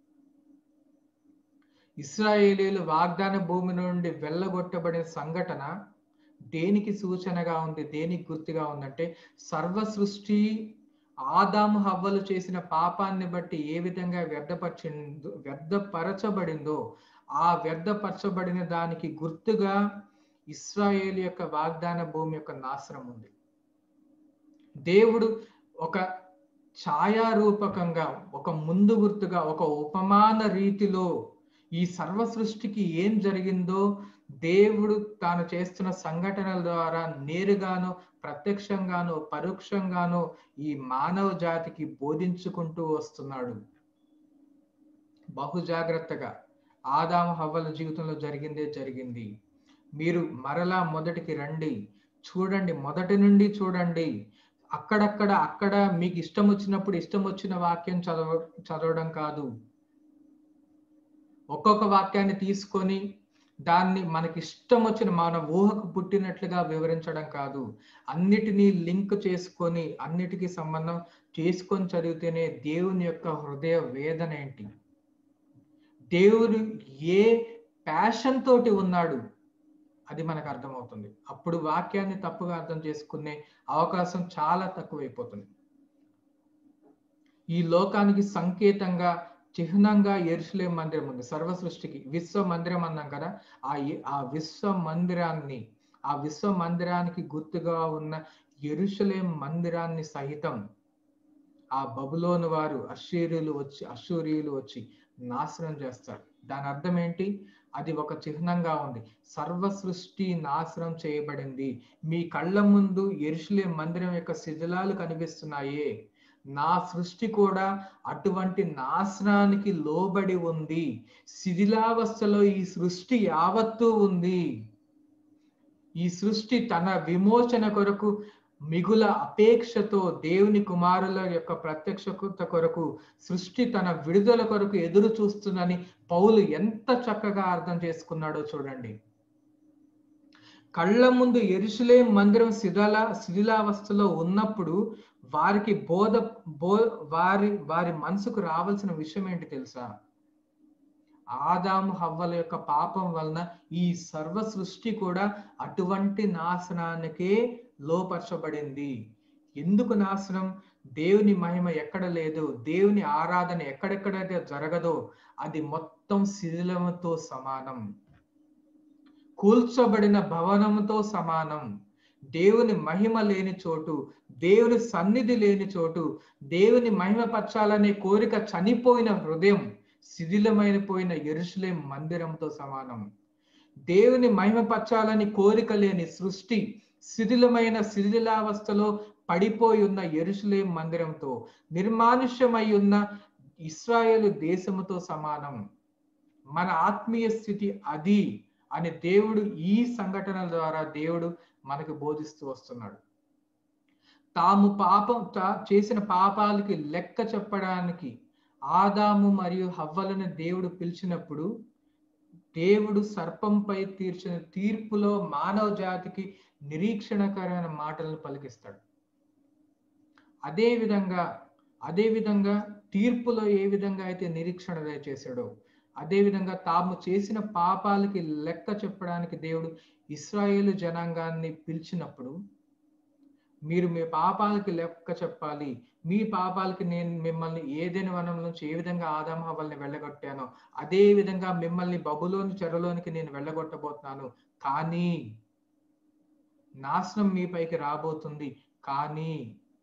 S1: ఇస్రాయేలీలు వాగ్దాన భూమి నుండి వెళ్ళగొట్టబడిన సంఘటన దేనికి సూచనగా ఉంది దేనికి గుర్తుగా ఉందంటే సర్వ సృష్టి ఆదాము హవ్వలు చేసిన పాపాన్ని బట్టి ఏ విధంగా వ్యర్థపరిచిందో వ్యర్థపరచబడిందో ఆ వ్యర్థపరచబడిన దానికి గుర్తుగా ఇస్రాయేల్ యొక్క వాగ్దాన భూమి యొక్క నాశనం ఉంది దేవుడు ఒక ఛాయారూపకంగా ఒక ముందు గుర్తుగా ఒక ఉపమాన రీతిలో ఈ సర్వ సృష్టికి ఏం జరిగిందో దేవుడు తాను చేస్తున్న సంఘటనల ద్వారా నేరుగాను ప్రత్యక్షంగాను పరోక్షంగాను ఈ మానవ జాతికి బోధించుకుంటూ వస్తున్నాడు బహు జాగ్రత్తగా ఆదాము హవ్వల జీవితంలో జరిగిందే జరిగింది మీరు మరలా మొదటికి రండి చూడండి మొదటి నుండి చూడండి అక్కడక్కడ అక్కడ మీకు ఇష్టం వచ్చినప్పుడు ఇష్టం వచ్చిన వాక్యం చదవ చదవడం కాదు ఒక్కొక్క వాక్యాన్ని తీసుకొని దాన్ని మనకి ఇష్టం వచ్చిన మన ఊహకు పుట్టినట్లుగా వివరించడం కాదు అన్నిటినీ లింక్ చేసుకొని అన్నిటికీ సంబంధం చేసుకొని చదివితేనే దేవుని యొక్క హృదయ వేదన ఏంటి దేవుడు ఏ ప్యాషన్ తోటి ఉన్నాడు అది మనకు అర్థమవుతుంది అప్పుడు వాక్యాన్ని తప్పుగా అర్థం చేసుకునే అవకాశం చాలా తక్కువైపోతుంది ఈ లోకానికి సంకేతంగా చిహ్నంగా ఎరుసలే మందిరం ఉంది సర్వ సృష్టికి విశ్వ మందిరం అన్నాం కదా ఆ ఆ విశ్వ మందిరాన్ని ఆ విశ్వ మందిరానికి గుర్తుగా ఉన్న ఎరుసలేం మందిరాన్ని సహితం ఆ బబులోను వారు అశ్షూరియులు వచ్చి అశ్షూరియులు వచ్చి నాశనం చేస్తారు దాని అర్థం ఏంటి అది ఒక చిహ్నంగా ఉంది సర్వ సృష్టి నాశనం చేయబడింది మీ కళ్ళ ముందు ఎరుసలే మందిరం యొక్క శిథిలాలు కనిపిస్తున్నాయే నా సృష్టి కూడా అటువంటి నాశనానికి లోబడి ఉంది శిథిలావస్థలో ఈ సృష్టి యావత్తు ఉంది ఈ సృష్టి తన విమోచన కొరకు మిగుల అపేక్షతో దేవుని కుమారుల యొక్క ప్రత్యక్షత కొరకు సృష్టి తన విడుదల కొరకు ఎదురు చూస్తుందని పౌలు ఎంత చక్కగా అర్థం చేసుకున్నాడో చూడండి కళ్ళ ముందు ఎరుసలే మందిరం శిథిల శిథిలావస్థలో ఉన్నప్పుడు వారికి బోధ బో వారి వారి మనసుకు రావాల్సిన విషయం ఏంటి తెలుసా ఆదాము హవ్వల యొక్క పాపం వలన ఈ సర్వ సృష్టి కూడా అటువంటి నాశనానికే లోపరచబడింది ఎందుకు నాశనం దేవుని మహిమ ఎక్కడ లేదు దేవుని ఆరాధన ఎక్కడెక్కడైతే జరగదో అది మొత్తం శిథిలముతో సమానం కూల్చబడిన భవనముతో సమానం దేవుని మహిమ లేని చోటు దేవుని సన్నిధి లేని చోటు దేవుని మహిమ పరచాలనే కోరిక చనిపోయిన హృదయం శిథిలమైన పోయిన ఎరుసలేం మందిరంతో సమానం దేవుని మహిమపరచాలని కోరిక లేని సృష్టి శిథిలమైన శిథిలావస్థలో పడిపోయి ఉన్న ఎరుసలేం మందిరంతో నిర్మానుష్యమై ఉన్న ఇస్రాయేలు దేశముతో సమానం మన ఆత్మీయ స్థితి అది అని దేవుడు ఈ సంఘటనల ద్వారా దేవుడు మనకు బోధిస్తూ వస్తున్నాడు తాము పాపం చేసిన పాపాలకి లెక్క చెప్పడానికి ఆదాము మరియు హవ్వలను దేవుడు పిలిచినప్పుడు దేవుడు సర్పంపై తీర్చిన తీర్పులో మానవ జాతికి నిరీక్షణకరమైన మాటలను పలికిస్తాడు అదే విధంగా అదే విధంగా తీర్పులో ఏ విధంగా అయితే నిరీక్షణ చేశాడో అదే విధంగా తాము చేసిన పాపాలకి లెక్క చెప్పడానికి దేవుడు ఇస్రాయేలు జనాంగాన్ని పిలిచినప్పుడు మీరు మీ పాపాలకి లెక్క చెప్పాలి మీ పాపాలకి నేను మిమ్మల్ని ఏదైనా వనం నుంచి ఏ విధంగా ఆదాం హవ్వల్ని వెళ్ళగొట్టానో అదే విధంగా మిమ్మల్ని బబులోని చెరలోనికి నేను వెళ్ళగొట్టబోతున్నాను కానీ నాశనం మీపైకి రాబోతుంది కానీ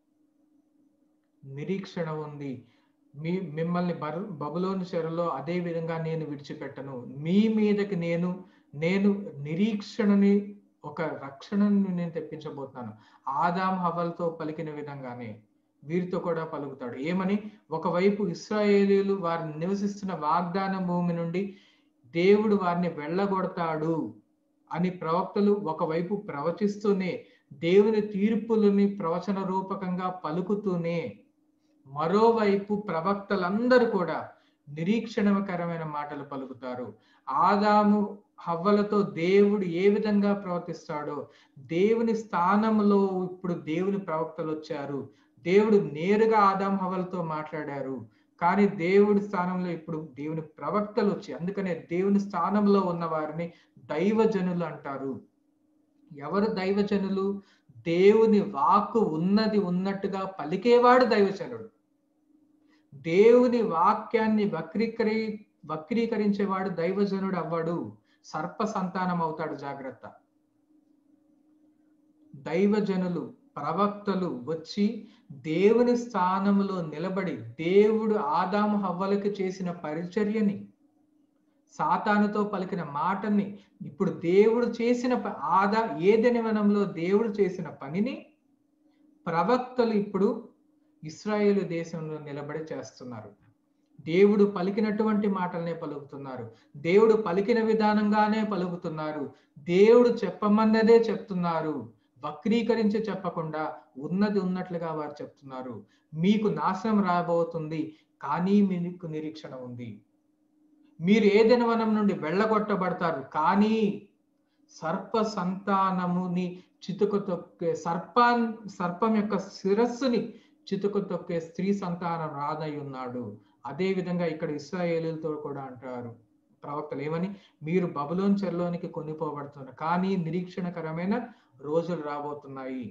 S1: నిరీక్షణ ఉంది మీ మిమ్మల్ని బరు బబులోని చెరలో అదే విధంగా నేను విడిచిపెట్టను మీ మీదకి నేను నేను నిరీక్షణని ఒక రక్షణను నేను తెప్పించబోతున్నాను ఆదాం హవల్తో పలికిన విధంగానే వీరితో కూడా పలుకుతాడు ఏమని ఒకవైపు ఇస్రాయేలీలు వారిని నివసిస్తున్న వాగ్దాన భూమి నుండి దేవుడు వారిని వెళ్ళగొడతాడు అని ప్రవక్తలు ఒకవైపు ప్రవచిస్తూనే దేవుని తీర్పులని ప్రవచన రూపకంగా పలుకుతూనే మరోవైపు ప్రవక్తలందరూ కూడా నిరీక్షణకరమైన మాటలు పలుకుతారు ఆదాము హవ్వలతో దేవుడు ఏ విధంగా ప్రవర్తిస్తాడో దేవుని స్థానంలో ఇప్పుడు దేవుని ప్రవక్తలు వచ్చారు దేవుడు నేరుగా ఆదాం హవలతో మాట్లాడారు కానీ దేవుడి స్థానంలో ఇప్పుడు దేవుని ప్రవక్తలు వచ్చి అందుకనే దేవుని స్థానంలో ఉన్న వారిని దైవజనులు అంటారు ఎవరు దైవజనులు దేవుని వాక్కు ఉన్నది ఉన్నట్టుగా పలికేవాడు దైవజనుడు దేవుని వాక్యాన్ని వక్రీకరి వక్రీకరించేవాడు దైవజనుడు అవ్వడు సర్ప సంతానం అవుతాడు జాగ్రత్త దైవజనులు ప్రవక్తలు వచ్చి దేవుని స్థానంలో నిలబడి దేవుడు ఆదాము హవ్వలకు చేసిన పరిచర్యని సాతానుతో పలికిన మాటని ఇప్పుడు దేవుడు చేసిన ఆదా ఏదెని వనంలో దేవుడు చేసిన పనిని ప్రవక్తలు ఇప్పుడు ఇస్రాయేలు దేశంలో నిలబడి చేస్తున్నారు దేవుడు పలికినటువంటి మాటలనే పలుకుతున్నారు దేవుడు పలికిన విధానంగానే పలుకుతున్నారు దేవుడు చెప్పమన్నదే చెప్తున్నారు వక్రీకరించి చెప్పకుండా ఉన్నది ఉన్నట్లుగా వారు చెప్తున్నారు మీకు నాశనం రాబోతుంది కానీ మీకు నిరీక్షణ ఉంది మీరు ఏదైనా వనం నుండి వెళ్ళగొట్టబడతారు కానీ సర్ప సంతానముని చితుకు తొక్కే సర్పాన్ సర్పం యొక్క శిరస్సుని చితుకు తొక్కే స్త్రీ సంతానం రాదై ఉన్నాడు అదే విధంగా ఇక్కడ ఇస్రాయేలులతో కూడా అంటారు ప్రవక్తలు ఏమని మీరు బబులోన్ చెరలోనికి కొనిపోబడుతున్నారు కానీ నిరీక్షణకరమైన రోజులు రాబోతున్నాయి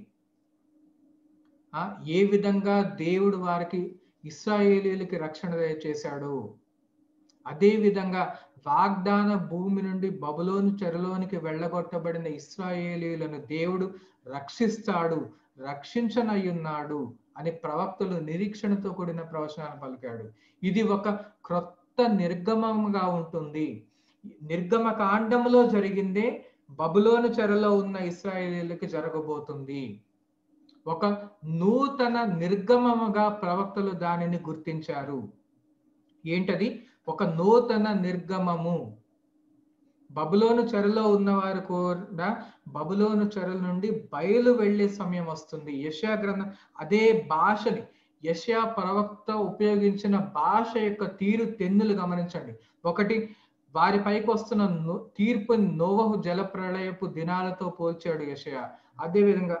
S1: ఆ ఏ విధంగా దేవుడు వారికి ఇస్రాయేలీలకి రక్షణ చేశాడు అదే విధంగా వాగ్దాన భూమి నుండి బబులోను చెరలోనికి వెళ్ళగొట్టబడిన ఇస్రాయేలీలను దేవుడు రక్షిస్తాడు రక్షించనయ్యున్నాడు అని ప్రవక్తలు నిరీక్షణతో కూడిన ప్రవచనాలు పలికాడు ఇది ఒక క్రొత్త నిర్గమముగా ఉంటుంది నిర్గమ కాండంలో జరిగిందే బబులోను చెరలో ఉన్న ఇస్రాయేలీలకి జరగబోతుంది ఒక నూతన నిర్గమముగా ప్రవక్తలు దానిని గుర్తించారు ఏంటది ఒక నూతన నిర్గమము బబులోను చెరలో ఉన్నవారు కూడా బబులోను చెరల నుండి బయలు వెళ్లే సమయం వస్తుంది యశా గ్రంథం అదే భాషని యశా ప్రవక్త ఉపయోగించిన భాష యొక్క తీరు తెన్నులు గమనించండి ఒకటి వారి పైకి వస్తున్న తీర్పు నోవహు జల ప్రళయపు దినాలతో పోల్చాడు యశయ అదే విధంగా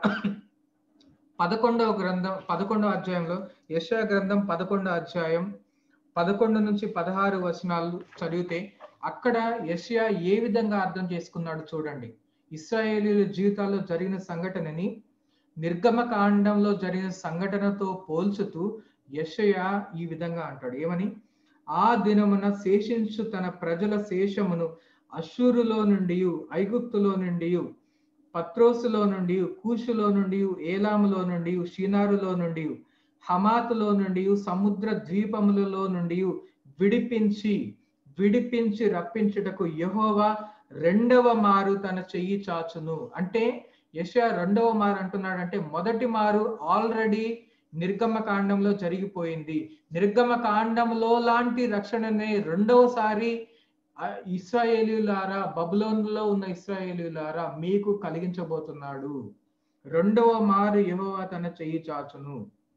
S1: పదకొండవ గ్రంథం పదకొండవ అధ్యాయంలో యశా గ్రంథం పదకొండవ అధ్యాయం పదకొండు నుంచి పదహారు వచనాలు చదివితే అక్కడ యషయా ఏ విధంగా అర్థం చేసుకున్నాడు చూడండి ఇస్రాయేలీల జీవితాల్లో జరిగిన సంఘటనని నిర్గమ కాండంలో జరిగిన సంఘటనతో పోల్చుతూ యషయా ఈ విధంగా అంటాడు ఏమని ఆ దినమున శేషించు తన ప్రజల శేషమును అశూరులో నుండి ఐగుప్తులో నుండి పత్రోసులో నుండి కూషులో నుండి ఏలాములో నుండి షీనారులో నుండి హమాతులో నుండి సముద్ర ద్వీపములలో నుండి విడిపించి విడిపించి రప్పించుటకు యహోవా రెండవ మారు తన చెయ్యి చాచును అంటే యశ రెండవ మారు అంటున్నాడు అంటే మొదటి మారు ఆల్రెడీ నిర్గమ కాండంలో జరిగిపోయింది నిర్గమ కాండంలో లాంటి రక్షణనే రెండవసారి ఇస్రాయేలీలారా బబులోన్లో ఉన్న ఇస్రాయేలీలారా మీకు కలిగించబోతున్నాడు రెండవ మారు యహోవా తన చెయ్యి చాచును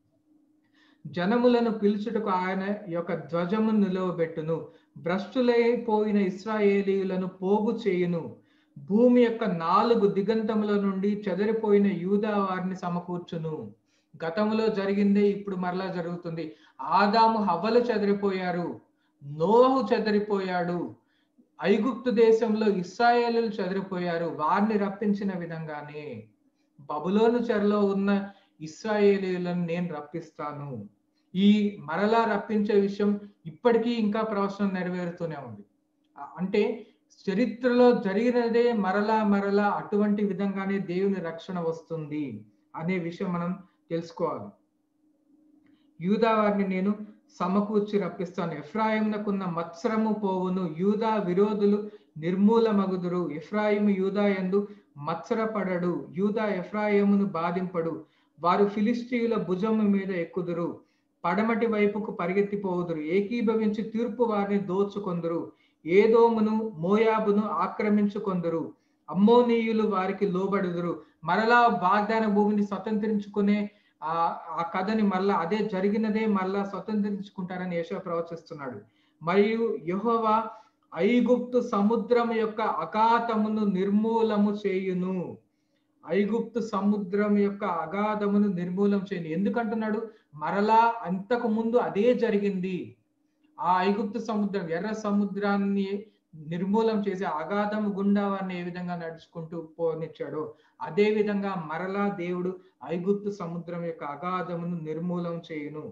S1: జనములను పిలుచుటకు ఆయన యొక్క ధ్వజము నిలవబెట్టును భ్రష్టులైపోయిన ఇస్రాయేలీలను పోగు చేయును భూమి యొక్క నాలుగు దిగంతముల నుండి చెదరిపోయిన యూదా వారిని సమకూర్చును గతంలో జరిగిందే ఇప్పుడు మరలా జరుగుతుంది ఆదాము హవ్వలు చెదిరిపోయారు నోహు చెదిరిపోయాడు ఐగుప్తు దేశంలో ఇస్రాయేలు చెదిరిపోయారు వారిని రప్పించిన విధంగానే బబులోను చెరలో ఉన్న ఇస్రాయేలీలను నేను రప్పిస్తాను ఈ మరలా రప్పించే విషయం ఇప్పటికీ ఇంకా ప్రవచనం నెరవేరుతూనే ఉంది ఆ- అంటే చరిత్రలో జరిగినదే మరలా మరలా అటువంటి విధంగానే దేవుని రక్షణ వస్తుంది అనే విషయం మనం తెలుసుకోవాలి యూదా వారిని నేను సమకూర్చి రప్పిస్తాను ఎఫ్రాయిమునకున్న మత్సరము పోవును యూదా విరోధులు నిర్మూలమగుదురు ఎఫ్రాయిము యూదా యందు మత్సరపడడు యూదా ఎఫ్రాయిమును బాధింపడు వారు ఫిలిస్తీయుల భుజము మీద ఎక్కుదురు పడమటి వైపుకు పరిగెత్తిపోవుదురు ఏకీభవించి తీర్పు వారిని దోచుకొందురు ఏదోమును మోయాబును ఆక్రమించుకొందురు అమ్మోనీయులు వారికి లోబడుదురు మరలా వాగ్దాన భూమిని స్వతంత్రించుకునే ఆ ఆ కథని మళ్ళా అదే జరిగినదే మళ్ళా స్వతంత్రించుకుంటారని యేషో ప్రవచిస్తున్నాడు మరియు యెహోవా ఐగుప్తు సముద్రం యొక్క అఘాతమును నిర్మూలము చేయును ఐగుప్తు సముద్రం యొక్క అగాధమును నిర్మూలం చేయను ఎందుకంటున్నాడు మరలా అంతకు ముందు అదే జరిగింది ఆ ఐగుప్తు సముద్రం ఎర్ర సముద్రాన్ని నిర్మూలం చేసి అగాధము గుండా వారిని ఏ విధంగా నడుచుకుంటూ పోనిచ్చాడో అదే విధంగా మరలా దేవుడు ఐగుప్తు సముద్రం యొక్క అగాధమును నిర్మూలం చేయును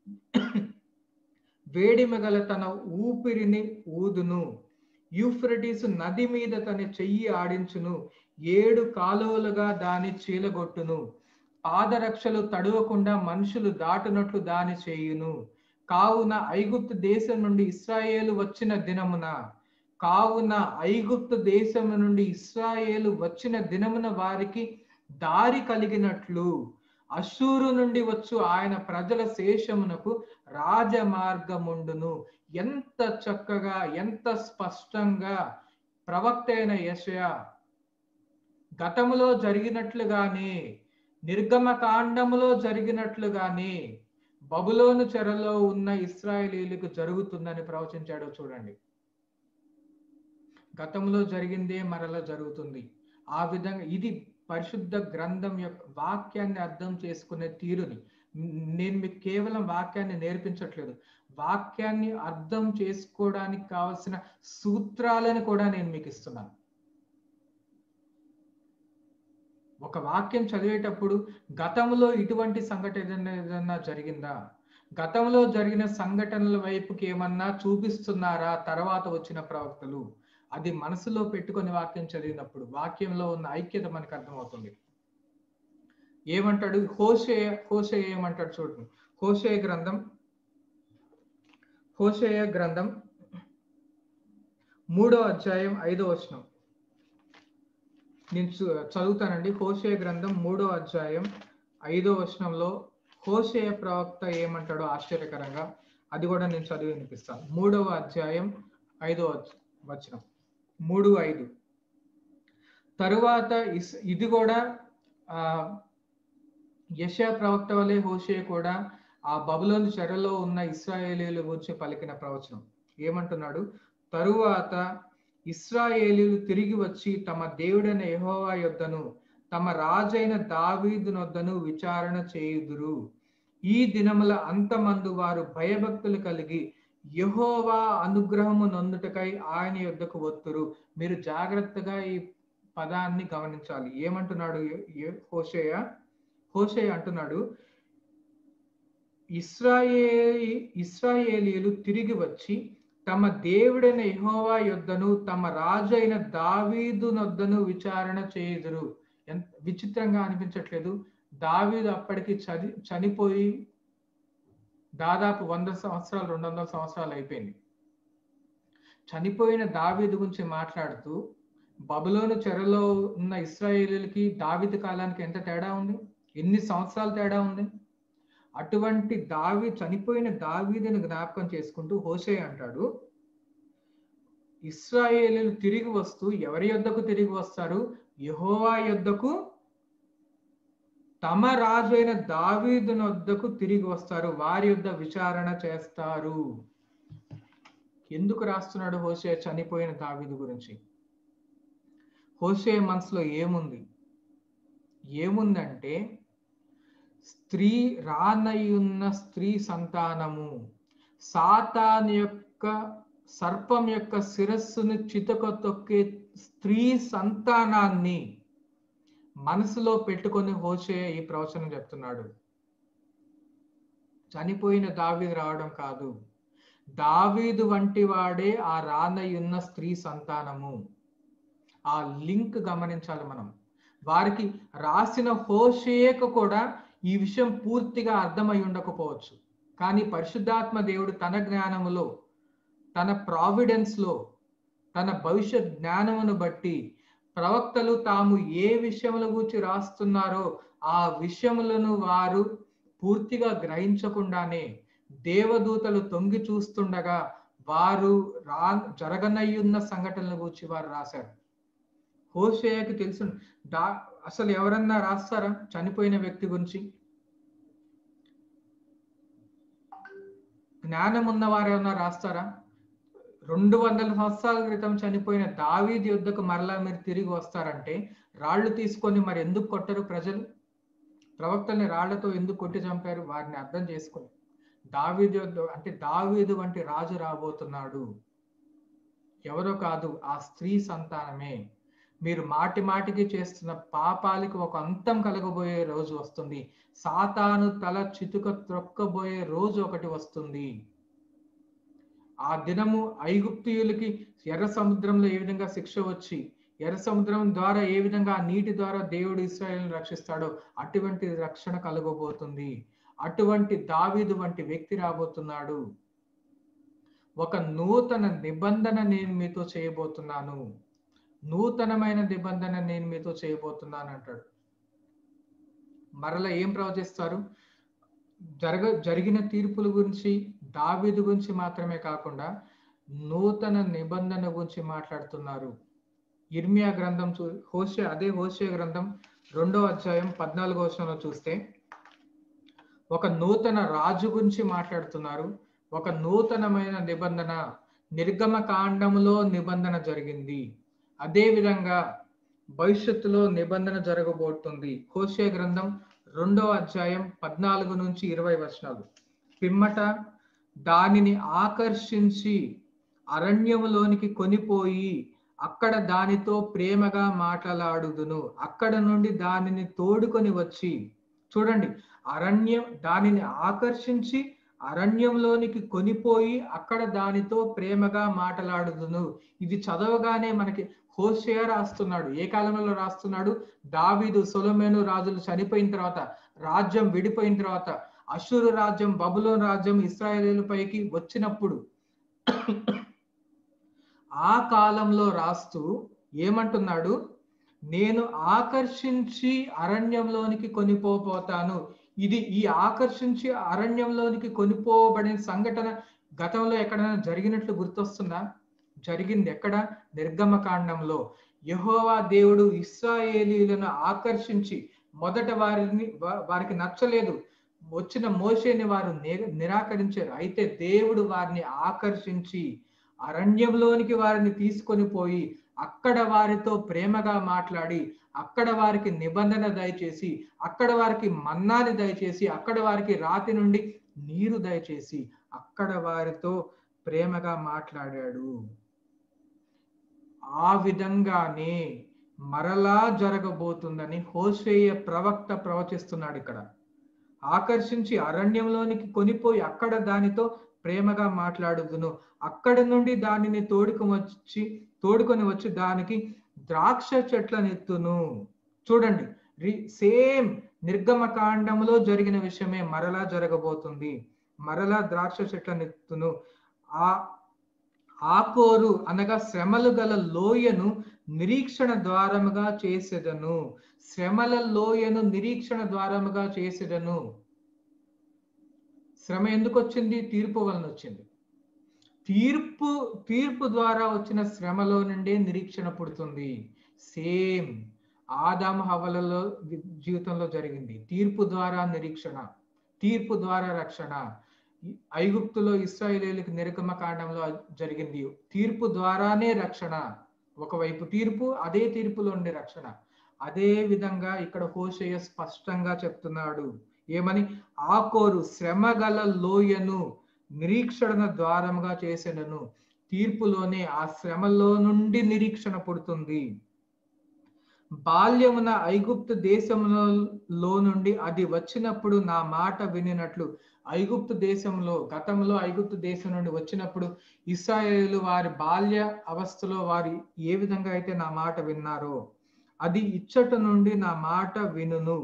S1: వేడిమ గల తన ఊపిరిని ఊదును యూఫ్రటీస్ నది మీద తన చెయ్యి ఆడించును ఏడు కాలువలుగా దాని చీలగొట్టును పాదరక్షలు తడవకుండా మనుషులు దాటునట్లు దాని చేయును కావున ఐగుప్తు దేశం నుండి ఇస్రాయేలు వచ్చిన దినమున కావున ఐగుప్తు దేశము నుండి ఇస్రాయేలు వచ్చిన దినమున వారికి దారి కలిగినట్లు అశూరు నుండి వచ్చు ఆయన ప్రజల శేషమునకు రాజమార్గముండును ఎంత చక్కగా ఎంత స్పష్టంగా ప్రవక్త అయిన యెషయా గతములో జరిగినట్లుగానే నిర్గమ కాండములో జరిగినట్లుగానే బబులోను చెరలో ఉన్న ఇస్రాయేలీలకు జరుగుతుందని ప్రవచించాడో చూడండి గతంలో జరిగిందే మరలా జరుగుతుంది ఆ విధంగా ఇది పరిశుద్ధ గ్రంథం యొక్క వాక్యాన్ని అర్థం చేసుకునే తీరుని నేను మీకు కేవలం వాక్యాన్ని నేర్పించట్లేదు వాక్యాన్ని అర్థం చేసుకోవడానికి కావలసిన సూత్రాలను కూడా నేను మీకు ఇస్తున్నాను ఒక వాక్యం చదివేటప్పుడు గతంలో ఇటువంటి సంఘటన ఏదైనా జరిగిందా గతంలో జరిగిన సంఘటనల వైపుకి ఏమన్నా చూపిస్తున్నారా తర్వాత వచ్చిన ప్రవక్తలు అది మనసులో పెట్టుకొని వాక్యం చదివినప్పుడు వాక్యంలో ఉన్న ఐక్యత మనకు అర్థమవుతుంది ఏమంటాడు హోషేయ హోషేయ ఏమంటాడు చూడండి హోషేయ గ్రంథం హోషేయ గ్రంథం మూడో అధ్యాయం ఐదో వచనం నేను చదువుతానండి హోషేయ గ్రంథం మూడో అధ్యాయం ఐదో వచనంలో హోషేయ ప్రవక్త ఏమంటాడో ఆశ్చర్యకరంగా అది కూడా నేను చదివి వినిపిస్తాను మూడవ అధ్యాయం ఐదో వచనం మూడు ఐదు తరువాత ఇది కూడా ఆ యశ ప్రవక్త వలె హోషే కూడా ఆ బబులోని చెరలో ఉన్న ఇస్రాయేలీల గురించి పలికిన ప్రవచనం ఏమంటున్నాడు తరువాత ఇస్రాయేలీలు తిరిగి వచ్చి తమ దేవుడైన యహోవా యొద్దను తమ రాజైన దావీదునొద్దను విచారణ చేయుదురు ఈ దినముల అంతమందు వారు భయభక్తులు కలిగి యహోవా అనుగ్రహము నొందుటకై ఆయన యొద్దకు వత్తురు మీరు జాగ్రత్తగా ఈ పదాన్ని గమనించాలి ఏమంటున్నాడు హోషేయ హోషేయ అంటున్నాడు ఇస్రాయే ఇస్రాయేలీలు తిరిగి వచ్చి తమ దేవుడైన యహోవా యొద్దను తమ రాజు అయిన దావీదు నొద్దను విచారణ చేయుదురు ఎంత విచిత్రంగా అనిపించట్లేదు దావీదు అప్పటికి చని చనిపోయి దాదాపు వంద సంవత్సరాలు రెండు వందల సంవత్సరాలు అయిపోయింది చనిపోయిన దావీదు గురించి మాట్లాడుతూ బబులోను చెరలో ఉన్న ఇస్రాయేలీలకి దావీదు కాలానికి ఎంత తేడా ఉంది ఎన్ని సంవత్సరాలు తేడా ఉంది అటువంటి దావి చనిపోయిన దావీదుని జ్ఞాపకం చేసుకుంటూ హోషే అంటాడు ఇస్రాయేలీలు తిరిగి వస్తూ ఎవరి యొద్దకు తిరిగి వస్తారు యహోవా యొద్దకు తమ రాజు అయిన దావీదుని వద్దకు తిరిగి వస్తారు వారి యొద్ద విచారణ చేస్తారు ఎందుకు రాస్తున్నాడు హోషే చనిపోయిన దావీదు గురించి హోషే మనసులో ఏముంది ఏముందంటే స్త్రీ రానయ్యున్న స్త్రీ సంతానము సాతాన్ యొక్క సర్పం యొక్క శిరస్సును చితక తొక్కే స్త్రీ సంతానాన్ని మనసులో పెట్టుకొని హోషే ఈ ప్రవచనం చెప్తున్నాడు చనిపోయిన దావీదు రావడం కాదు దావీదు వంటి వాడే ఆ రానయ్యున్న స్త్రీ సంతానము ఆ లింక్ గమనించాలి మనం వారికి రాసిన హోషేకు కూడా ఈ విషయం పూర్తిగా అర్థమై ఉండకపోవచ్చు కానీ పరిశుద్ధాత్మ దేవుడు తన జ్ఞానములో తన ప్రావిడెన్స్ లో తన భవిష్యత్ జ్ఞానమును బట్టి ప్రవక్తలు తాము ఏ విషయముల గురించి రాస్తున్నారో ఆ విషయములను వారు పూర్తిగా గ్రహించకుండానే దేవదూతలు తొంగి చూస్తుండగా వారు రా జరగనయ్యున్న సంఘటనల గురించి వారు రాశారు హోషేయకి తెలుసు దా అసలు ఎవరన్నా రాస్తారా చనిపోయిన వ్యక్తి గురించి జ్ఞానం ఉన్న వారు ఏమన్నా రాస్తారా రెండు వందల సంవత్సరాల క్రితం చనిపోయిన దావీది యుద్ధకు మరలా మీరు తిరిగి వస్తారంటే రాళ్లు తీసుకొని మరి ఎందుకు కొట్టరు ప్రజలు ప్రవక్తల్ని రాళ్లతో ఎందుకు కొట్టి చంపారు వారిని అర్థం చేసుకొని దావీదు యుద్ధ అంటే దావీదు వంటి రాజు రాబోతున్నాడు ఎవరో కాదు ఆ స్త్రీ సంతానమే మీరు మాటి మాటికి చేస్తున్న పాపాలకి ఒక అంతం కలగబోయే రోజు వస్తుంది సాతాను తల చితుక త్రొక్కబోయే రోజు ఒకటి వస్తుంది ఆ దినము ఐగుప్తియులకి ఎర్ర సముద్రంలో ఏ విధంగా శిక్ష వచ్చి ఎర్ర సముద్రం ద్వారా ఏ విధంగా ఆ నీటి ద్వారా దేవుడు ఇస్రాయల్ని రక్షిస్తాడో అటువంటి రక్షణ కలగబోతుంది అటువంటి దావీదు వంటి వ్యక్తి రాబోతున్నాడు ఒక నూతన నిబంధన నేను మీతో చేయబోతున్నాను నూతనమైన నిబంధన నేను మీతో చేయబోతున్నాను అంటాడు మరలా ఏం ప్రవచిస్తారు జరగ జరిగిన తీర్పుల గురించి దావీదు గురించి మాత్రమే కాకుండా నూతన నిబంధన గురించి మాట్లాడుతున్నారు ఇర్మియా గ్రంథం చూ హోషే అదే హోషే గ్రంథం రెండో అధ్యాయం పద్నాలుగో వచనంలో చూస్తే ఒక నూతన రాజు గురించి మాట్లాడుతున్నారు ఒక నూతనమైన నిబంధన నిర్గమ కాండములో నిబంధన జరిగింది అదే విధంగా భవిష్యత్తులో నిబంధన జరగబోతుంది హోషే గ్రంథం రెండో అధ్యాయం పద్నాలుగు నుంచి ఇరవై వచనాలు పిమ్మట దానిని ఆకర్షించి అరణ్యములోనికి కొనిపోయి అక్కడ దానితో ప్రేమగా మాట్లాడుదును అక్కడ నుండి దానిని తోడుకొని వచ్చి చూడండి అరణ్యం దానిని ఆకర్షించి అరణ్యంలోనికి కొనిపోయి అక్కడ దానితో ప్రేమగా మాట్లాడుదును ఇది చదవగానే మనకి హోషేయ రాస్తున్నాడు ఏ కాలంలో రాస్తున్నాడు దావీదు సొలమేను రాజులు చనిపోయిన తర్వాత రాజ్యం విడిపోయిన తర్వాత అశూరు రాజ్యం బబులోన్ రాజ్యం ఇస్రాయేలీల పైకి వచ్చినప్పుడు ఆ కాలంలో రాస్తూ ఏమంటున్నాడు నేను ఆకర్షించి అరణ్యంలోనికి కొనిపోతాను ఇది ఈ ఆకర్షించి అరణ్యంలోనికి కొనిపోబడిన సంఘటన గతంలో ఎక్కడైనా జరిగినట్లు గుర్తొస్తుందా జరిగింది ఎక్కడ నిర్గమ కాండంలో యహోవా దేవుడు ఇస్రాయేలీలను ఆకర్షించి మొదట వారిని వారికి నచ్చలేదు వచ్చిన మోషేని వారు నిరాకరించారు అయితే దేవుడు వారిని ఆకర్షించి అరణ్యంలోనికి వారిని తీసుకొని పోయి అక్కడ వారితో ప్రేమగా మాట్లాడి అక్కడ వారికి నిబంధన దయచేసి అక్కడ వారికి మన్నాని దయచేసి అక్కడ వారికి రాతి నుండి నీరు దయచేసి అక్కడ వారితో ప్రేమగా మాట్లాడాడు ఆ విధంగానే మరలా జరగబోతుందని హోషేయ ప్రవక్త ప్రవచిస్తున్నాడు ఇక్కడ ఆకర్షించి అరణ్యంలోనికి కొనిపోయి అక్కడ దానితో ప్రేమగా మాట్లాడుదును అక్కడ నుండి దానిని తోడుకు వచ్చి తోడుకొని వచ్చి దానికి ద్రాక్ష చెట్లనెత్తును చూడండి సేమ్ నిర్గమ కాండంలో జరిగిన విషయమే మరలా జరగబోతుంది మరలా ద్రాక్ష చెట్లనెత్తును ఆ ఆకోరు అనగా శ్రమలు గల లోయను నిరీక్షణ ద్వారముగా చేసేదను శ్రమల లోయను నిరీక్షణ ద్వారముగా చేసేదను శ్రమ ఎందుకు వచ్చింది తీర్పు వలన వచ్చింది తీర్పు తీర్పు ద్వారా వచ్చిన శ్రమలో నుండే నిరీక్షణ పుడుతుంది సేమ్ ఆదామ హవలలో జీవితంలో జరిగింది తీర్పు ద్వారా నిరీక్షణ తీర్పు ద్వారా రక్షణ ఐగుప్తులో ఇస్రాయేలీలకు నిరకమ కాండంలో జరిగింది తీర్పు ద్వారానే రక్షణ ఒకవైపు తీర్పు అదే తీర్పులో ఉండే రక్షణ అదే విధంగా ఇక్కడ హోషయ స్పష్టంగా చెప్తున్నాడు ఏమని ఆకోరు శ్రమ గల లోయను నిరీక్షణ ద్వారముగా చేసేనను తీర్పులోనే ఆ శ్రమలో నుండి నిరీక్షణ పుడుతుంది బాల్యమున ఐగుప్తు దేశంలో నుండి అది వచ్చినప్పుడు నా మాట వినినట్లు ఐగుప్తు దేశంలో గతంలో ఐగుప్తు దేశం నుండి వచ్చినప్పుడు ఇస్రాయేలు వారి బాల్య అవస్థలో వారు ఏ విధంగా అయితే నా మాట విన్నారో అది ఇచ్చట నుండి నా మాట వినును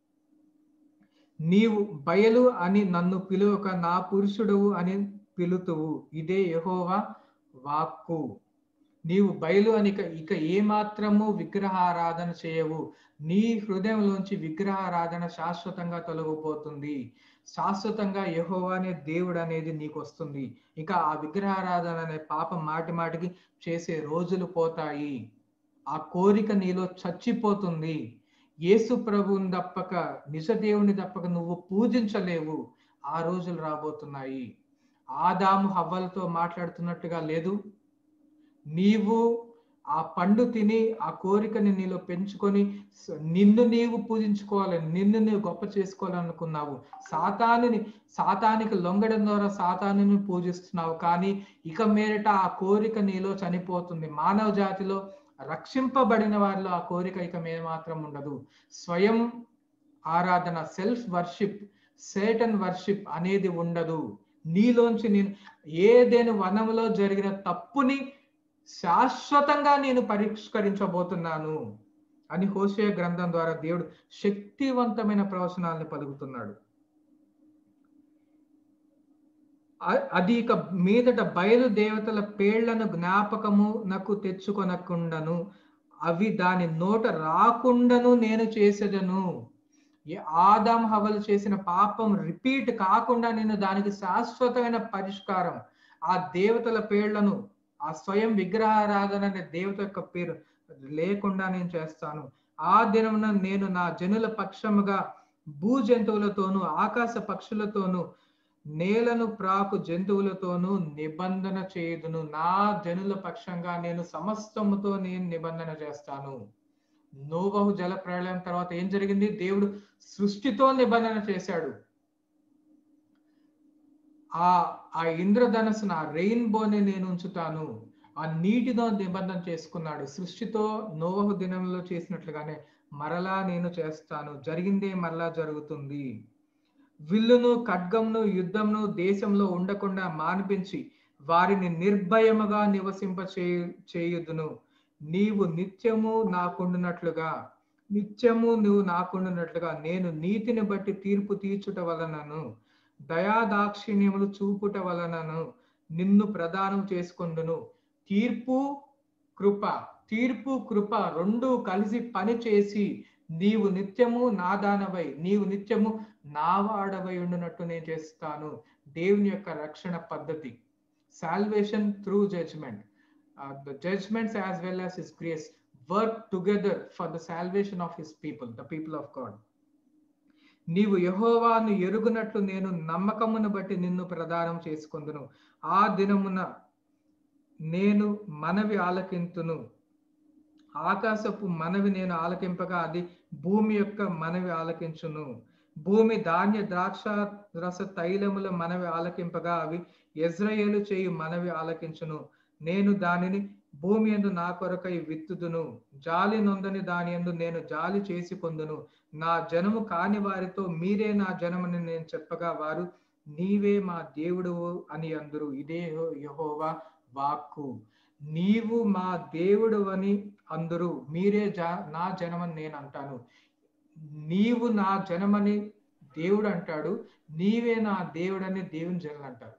S1: నీవు బయలు అని నన్ను పిలువక నా పురుషుడవు అని పిలుతువు ఇదే యహోవా వాక్కు నీవు బయలు అని ఇక ఇక ఏమాత్రము విగ్రహారాధన చేయవు నీ హృదయంలోంచి విగ్రహారాధన శాశ్వతంగా తొలగిపోతుంది శాశ్వతంగా యహోవా అనే దేవుడు అనేది నీకు వస్తుంది ఇక ఆ విగ్రహారాధన అనే పాపం మాటి మాటికి చేసే రోజులు పోతాయి ఆ కోరిక నీలో చచ్చిపోతుంది యేసు ప్రభువుని తప్పక నిజ దేవుని తప్పక నువ్వు పూజించలేవు ఆ రోజులు రాబోతున్నాయి ఆదాము హవ్వలతో మాట్లాడుతున్నట్టుగా లేదు నీవు ఆ పండు తిని ఆ కోరికని నీలో పెంచుకొని స- నిన్ను నీవు పూజించుకోవాలని నిన్ను నీవు గొప్ప చేసుకోవాలనుకున్నావు సాతానుని సాతానికి లొంగడం ద్వారా సాతానుని పూజిస్తున్నావు కానీ ఇక మీదట ఆ కోరిక నీలో చనిపోతుంది మానవ జాతిలో రక్షింపబడిన వారిలో ఆ కోరిక ఇక మీద మాత్రం ఉండదు స్వయం ఆరాధన సెల్ఫ్ వర్షిప్ సేటన్ వర్షిప్ అనేది ఉండదు నీలోంచి నేను ఏదేను వనంలో జరిగిన తప్పుని శాశ్వతంగా నేను పరిష్కరించబోతున్నాను అని హోషే గ్రంథం ద్వారా దేవుడు శక్తివంతమైన ప్రవచనాలను పలుకుతున్నాడు అ- అది ఇక మీదట బయలు దేవతల పేళ్లను జ్ఞాపకము నాకు తెచ్చుకొనకుండను అవి దాని నోట రాకుండాను నేను చేసేదను ఈ ఆదాం హవలు చేసిన పాపం రిపీట్ కాకుండా నేను దానికి శాశ్వతమైన పరిష్కారం ఆ దేవతల పేర్లను ఆ స్వయం విగ్రహారాధన అనే దేవత యొక్క పేరు లేకుండా నేను చేస్తాను ఆ దినమున నేను నా జనుల పక్షముగా భూ జంతువులతోనూ ఆకాశ పక్షులతోనూ నేలను ప్రాకు జంతువులతోనూ నిబంధన చేయుదును నా జనుల పక్షంగా నేను సమస్తముతో నేను నిబంధన చేస్తాను నోవహు జల ప్రళయం తర్వాత ఏం జరిగింది దేవుడు సృష్టితో నిబంధన చేశాడు ఆ ఆ ఇంద్రధనస్సును ఆ రెయిన్బోని నేను ఉంచుతాను ఆ నీటితో నిబంధన చేసుకున్నాడు సృష్టితో నోవహు దినంలో చేసినట్లుగానే మరలా నేను చేస్తాను జరిగిందే మరలా జరుగుతుంది విల్లును ఖడ్గంను యుద్ధంను దేశంలో ఉండకుండా మానిపించి వారిని నిర్భయముగా నివసింప చేయుదును నీవు నిత్యము నాకుండునట్లుగా నిత్యము నువ్వు నాకుండునట్లుగా నేను నీతిని బట్టి తీర్పు తీర్చుట వలనను దయాదాక్షిణ్యములు చూపుట వలనను నిన్ను ప్రదానం చేసుకొందును తీర్పు కృప తీర్పు కృప రెండు కలిసి పని చేసి నీవు నిత్యము నా దానవై నీవు నిత్యము నా వాడవై ఉండునట్టు నేను చేస్తాను దేవుని యొక్క రక్షణ పద్ధతి salvation through judgment the judgments as well as his grace work together for the salvation of his people the people of God నీవు యహోవాను ఎరుగునట్లు నేను నమ్మకమును బట్టి నిన్ను ప్రదానం చేసుకుందును ఆ దినమున నేను మనవి ఆలకింతును ఆకాశపు మనవి నేను ఆలకింపగా అది భూమి యొక్క మనవి ఆలకించును భూమి ధాన్య ద్రాక్ష రస తైలముల మనవి ఆలకింపగా అవి ఎజ్రయేలు చేయు మనవి ఆలకించును నేను దానిని భూమి ఎందు నా కొరకై విత్తుదును జాలి నొందని దాని ఎందు నేను జాలి చేసి పొందును నా జనము కాని వారితో మీరే నా జనమని నేను చెప్పగా వారు నీవే మా దేవుడు అని అందరు ఇదే యహోవా వాక్కు నీవు మా దేవుడు అని అందరూ మీరే జా నా జనమని నేను అంటాను నీవు నా జనమని దేవుడు అంటాడు నీవే నా దేవుడని దేవుని జనులు అంటారు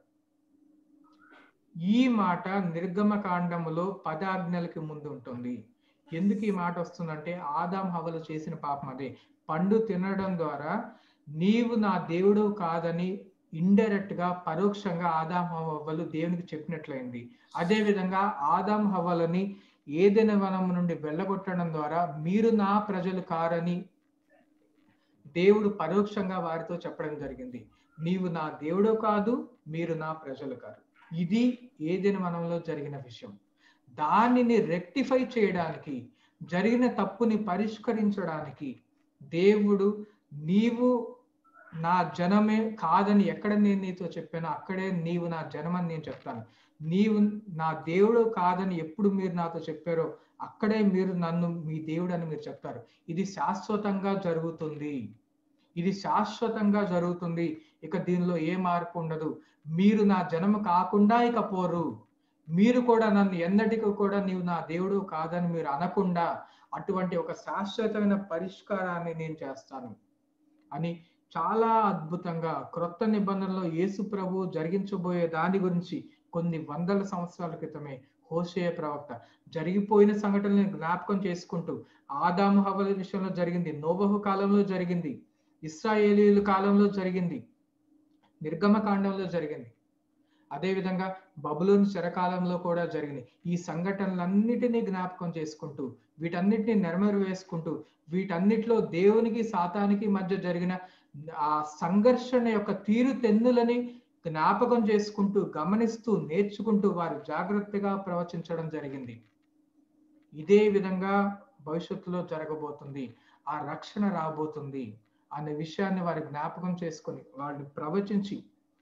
S1: ఈ మాట నిర్గమ కాండములో పదాజ్ఞలకి ముందు ఉంటుంది ఎందుకు ఈ మాట వస్తుందంటే ఆదాం హవలు చేసిన పాపం అదే పండు తినడం ద్వారా నీవు నా దేవుడు కాదని ఇండైరెక్ట్ గా పరోక్షంగా ఆదాం హవ్వలు దేవునికి చెప్పినట్లయింది అదే విధంగా ఆదాం హవ్వలని ఏదైనా వనం నుండి వెళ్ళగొట్టడం ద్వారా మీరు నా ప్రజలు కారని దేవుడు పరోక్షంగా వారితో చెప్పడం జరిగింది నీవు నా దేవుడు కాదు మీరు నా ప్రజలు కాదు ఇది ఏదైనా వనంలో జరిగిన విషయం దానిని రెక్టిఫై చేయడానికి జరిగిన తప్పుని పరిష్కరించడానికి దేవుడు నీవు నా జనమే కాదని ఎక్కడ నేను నీతో చెప్పానో అక్కడే నీవు నా జనమని నేను చెప్తాను నీవు నా దేవుడు కాదని ఎప్పుడు మీరు నాతో చెప్పారో అక్కడే మీరు నన్ను మీ దేవుడు అని మీరు చెప్తారు ఇది శాశ్వతంగా జరుగుతుంది ఇది శాశ్వతంగా జరుగుతుంది ఇక దీనిలో ఏ మార్పు ఉండదు మీరు నా జనము కాకుండా ఇక పోరు మీరు కూడా నన్ను ఎన్నటికి కూడా నీవు నా దేవుడు కాదని మీరు అనకుండా అటువంటి ఒక శాశ్వతమైన పరిష్కారాన్ని నేను చేస్తాను అని చాలా అద్భుతంగా క్రొత్త నిబంధనలో యేసు ప్రభు జరిగించబోయే దాని గురించి కొన్ని వందల సంవత్సరాల క్రితమే హోషేయ ప్రవక్త జరిగిపోయిన సంఘటనలను జ్ఞాపకం చేసుకుంటూ ఆదాము హవల విషయంలో జరిగింది నోబహు కాలంలో జరిగింది ఇస్రాయేలీల కాలంలో జరిగింది నిర్గమ కాండంలో జరిగింది అదేవిధంగా బబులోని శరకాలంలో కూడా జరిగింది ఈ సంఘటనలన్నిటినీ జ్ఞాపకం చేసుకుంటూ వీటన్నిటిని నెరమరు వేసుకుంటూ వీటన్నిటిలో దేవునికి సాతానికి మధ్య జరిగిన ఆ సంఘర్షణ యొక్క తీరు తెన్నులని జ్ఞాపకం చేసుకుంటూ గమనిస్తూ నేర్చుకుంటూ వారు జాగ్రత్తగా ప్రవచించడం జరిగింది ఇదే విధంగా భవిష్యత్తులో జరగబోతుంది ఆ రక్షణ రాబోతుంది అనే విషయాన్ని వారు జ్ఞాపకం చేసుకొని వాళ్ళు ప్రవచించి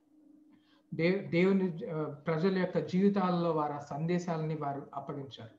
S1: దే దేవుని ప్రజల యొక్క జీవితాల్లో వారు ఆ సందేశాలని వారు అప్పగించారు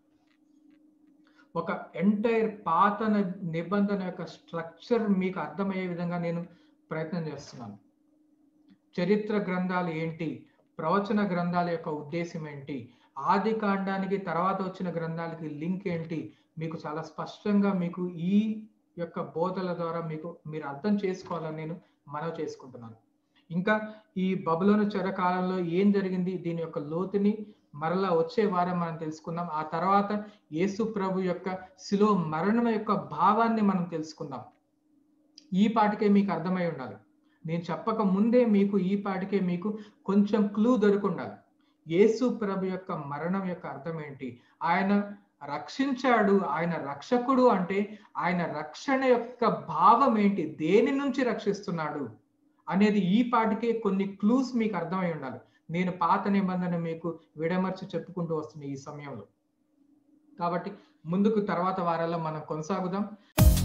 S1: ఒక ఎంటైర్ పాత నిబంధన యొక్క స్ట్రక్చర్ మీకు అర్థమయ్యే విధంగా నేను ప్రయత్నం చేస్తున్నాను చరిత్ర గ్రంథాలు ఏంటి ప్రవచన గ్రంథాల యొక్క ఉద్దేశం ఏంటి ఆది కాండానికి తర్వాత వచ్చిన గ్రంథాలకి లింక్ ఏంటి మీకు చాలా స్పష్టంగా మీకు ఈ యొక్క బోధల ద్వారా మీకు మీరు అర్థం చేసుకోవాలని నేను మనవి చేసుకుంటున్నాను ఇంకా ఈ బబులోని చెరకాలంలో ఏం జరిగింది దీని యొక్క లోతుని మరలా వచ్చే వారం మనం తెలుసుకుందాం ఆ తర్వాత యేసు ప్రభు యొక్క శిలో మరణం యొక్క భావాన్ని మనం తెలుసుకుందాం ఈ పాటికే మీకు అర్థమై ఉండాలి నేను చెప్పక ముందే మీకు ఈ పాటికే మీకు కొంచెం క్లూ దొరుకుండాలి యేసు ప్రభు యొక్క మరణం యొక్క అర్థం ఏంటి ఆయన రక్షించాడు ఆయన రక్షకుడు అంటే ఆయన రక్షణ యొక్క భావం ఏంటి దేని నుంచి రక్షిస్తున్నాడు అనేది ఈ పాటికే కొన్ని క్లూస్ మీకు అర్థమై ఉండాలి నేను పాత నిబంధన మీకు విడమర్చి చెప్పుకుంటూ వస్తున్న ఈ సమయంలో కాబట్టి ముందుకు తర్వాత వారాల్లో మనం కొనసాగుదాం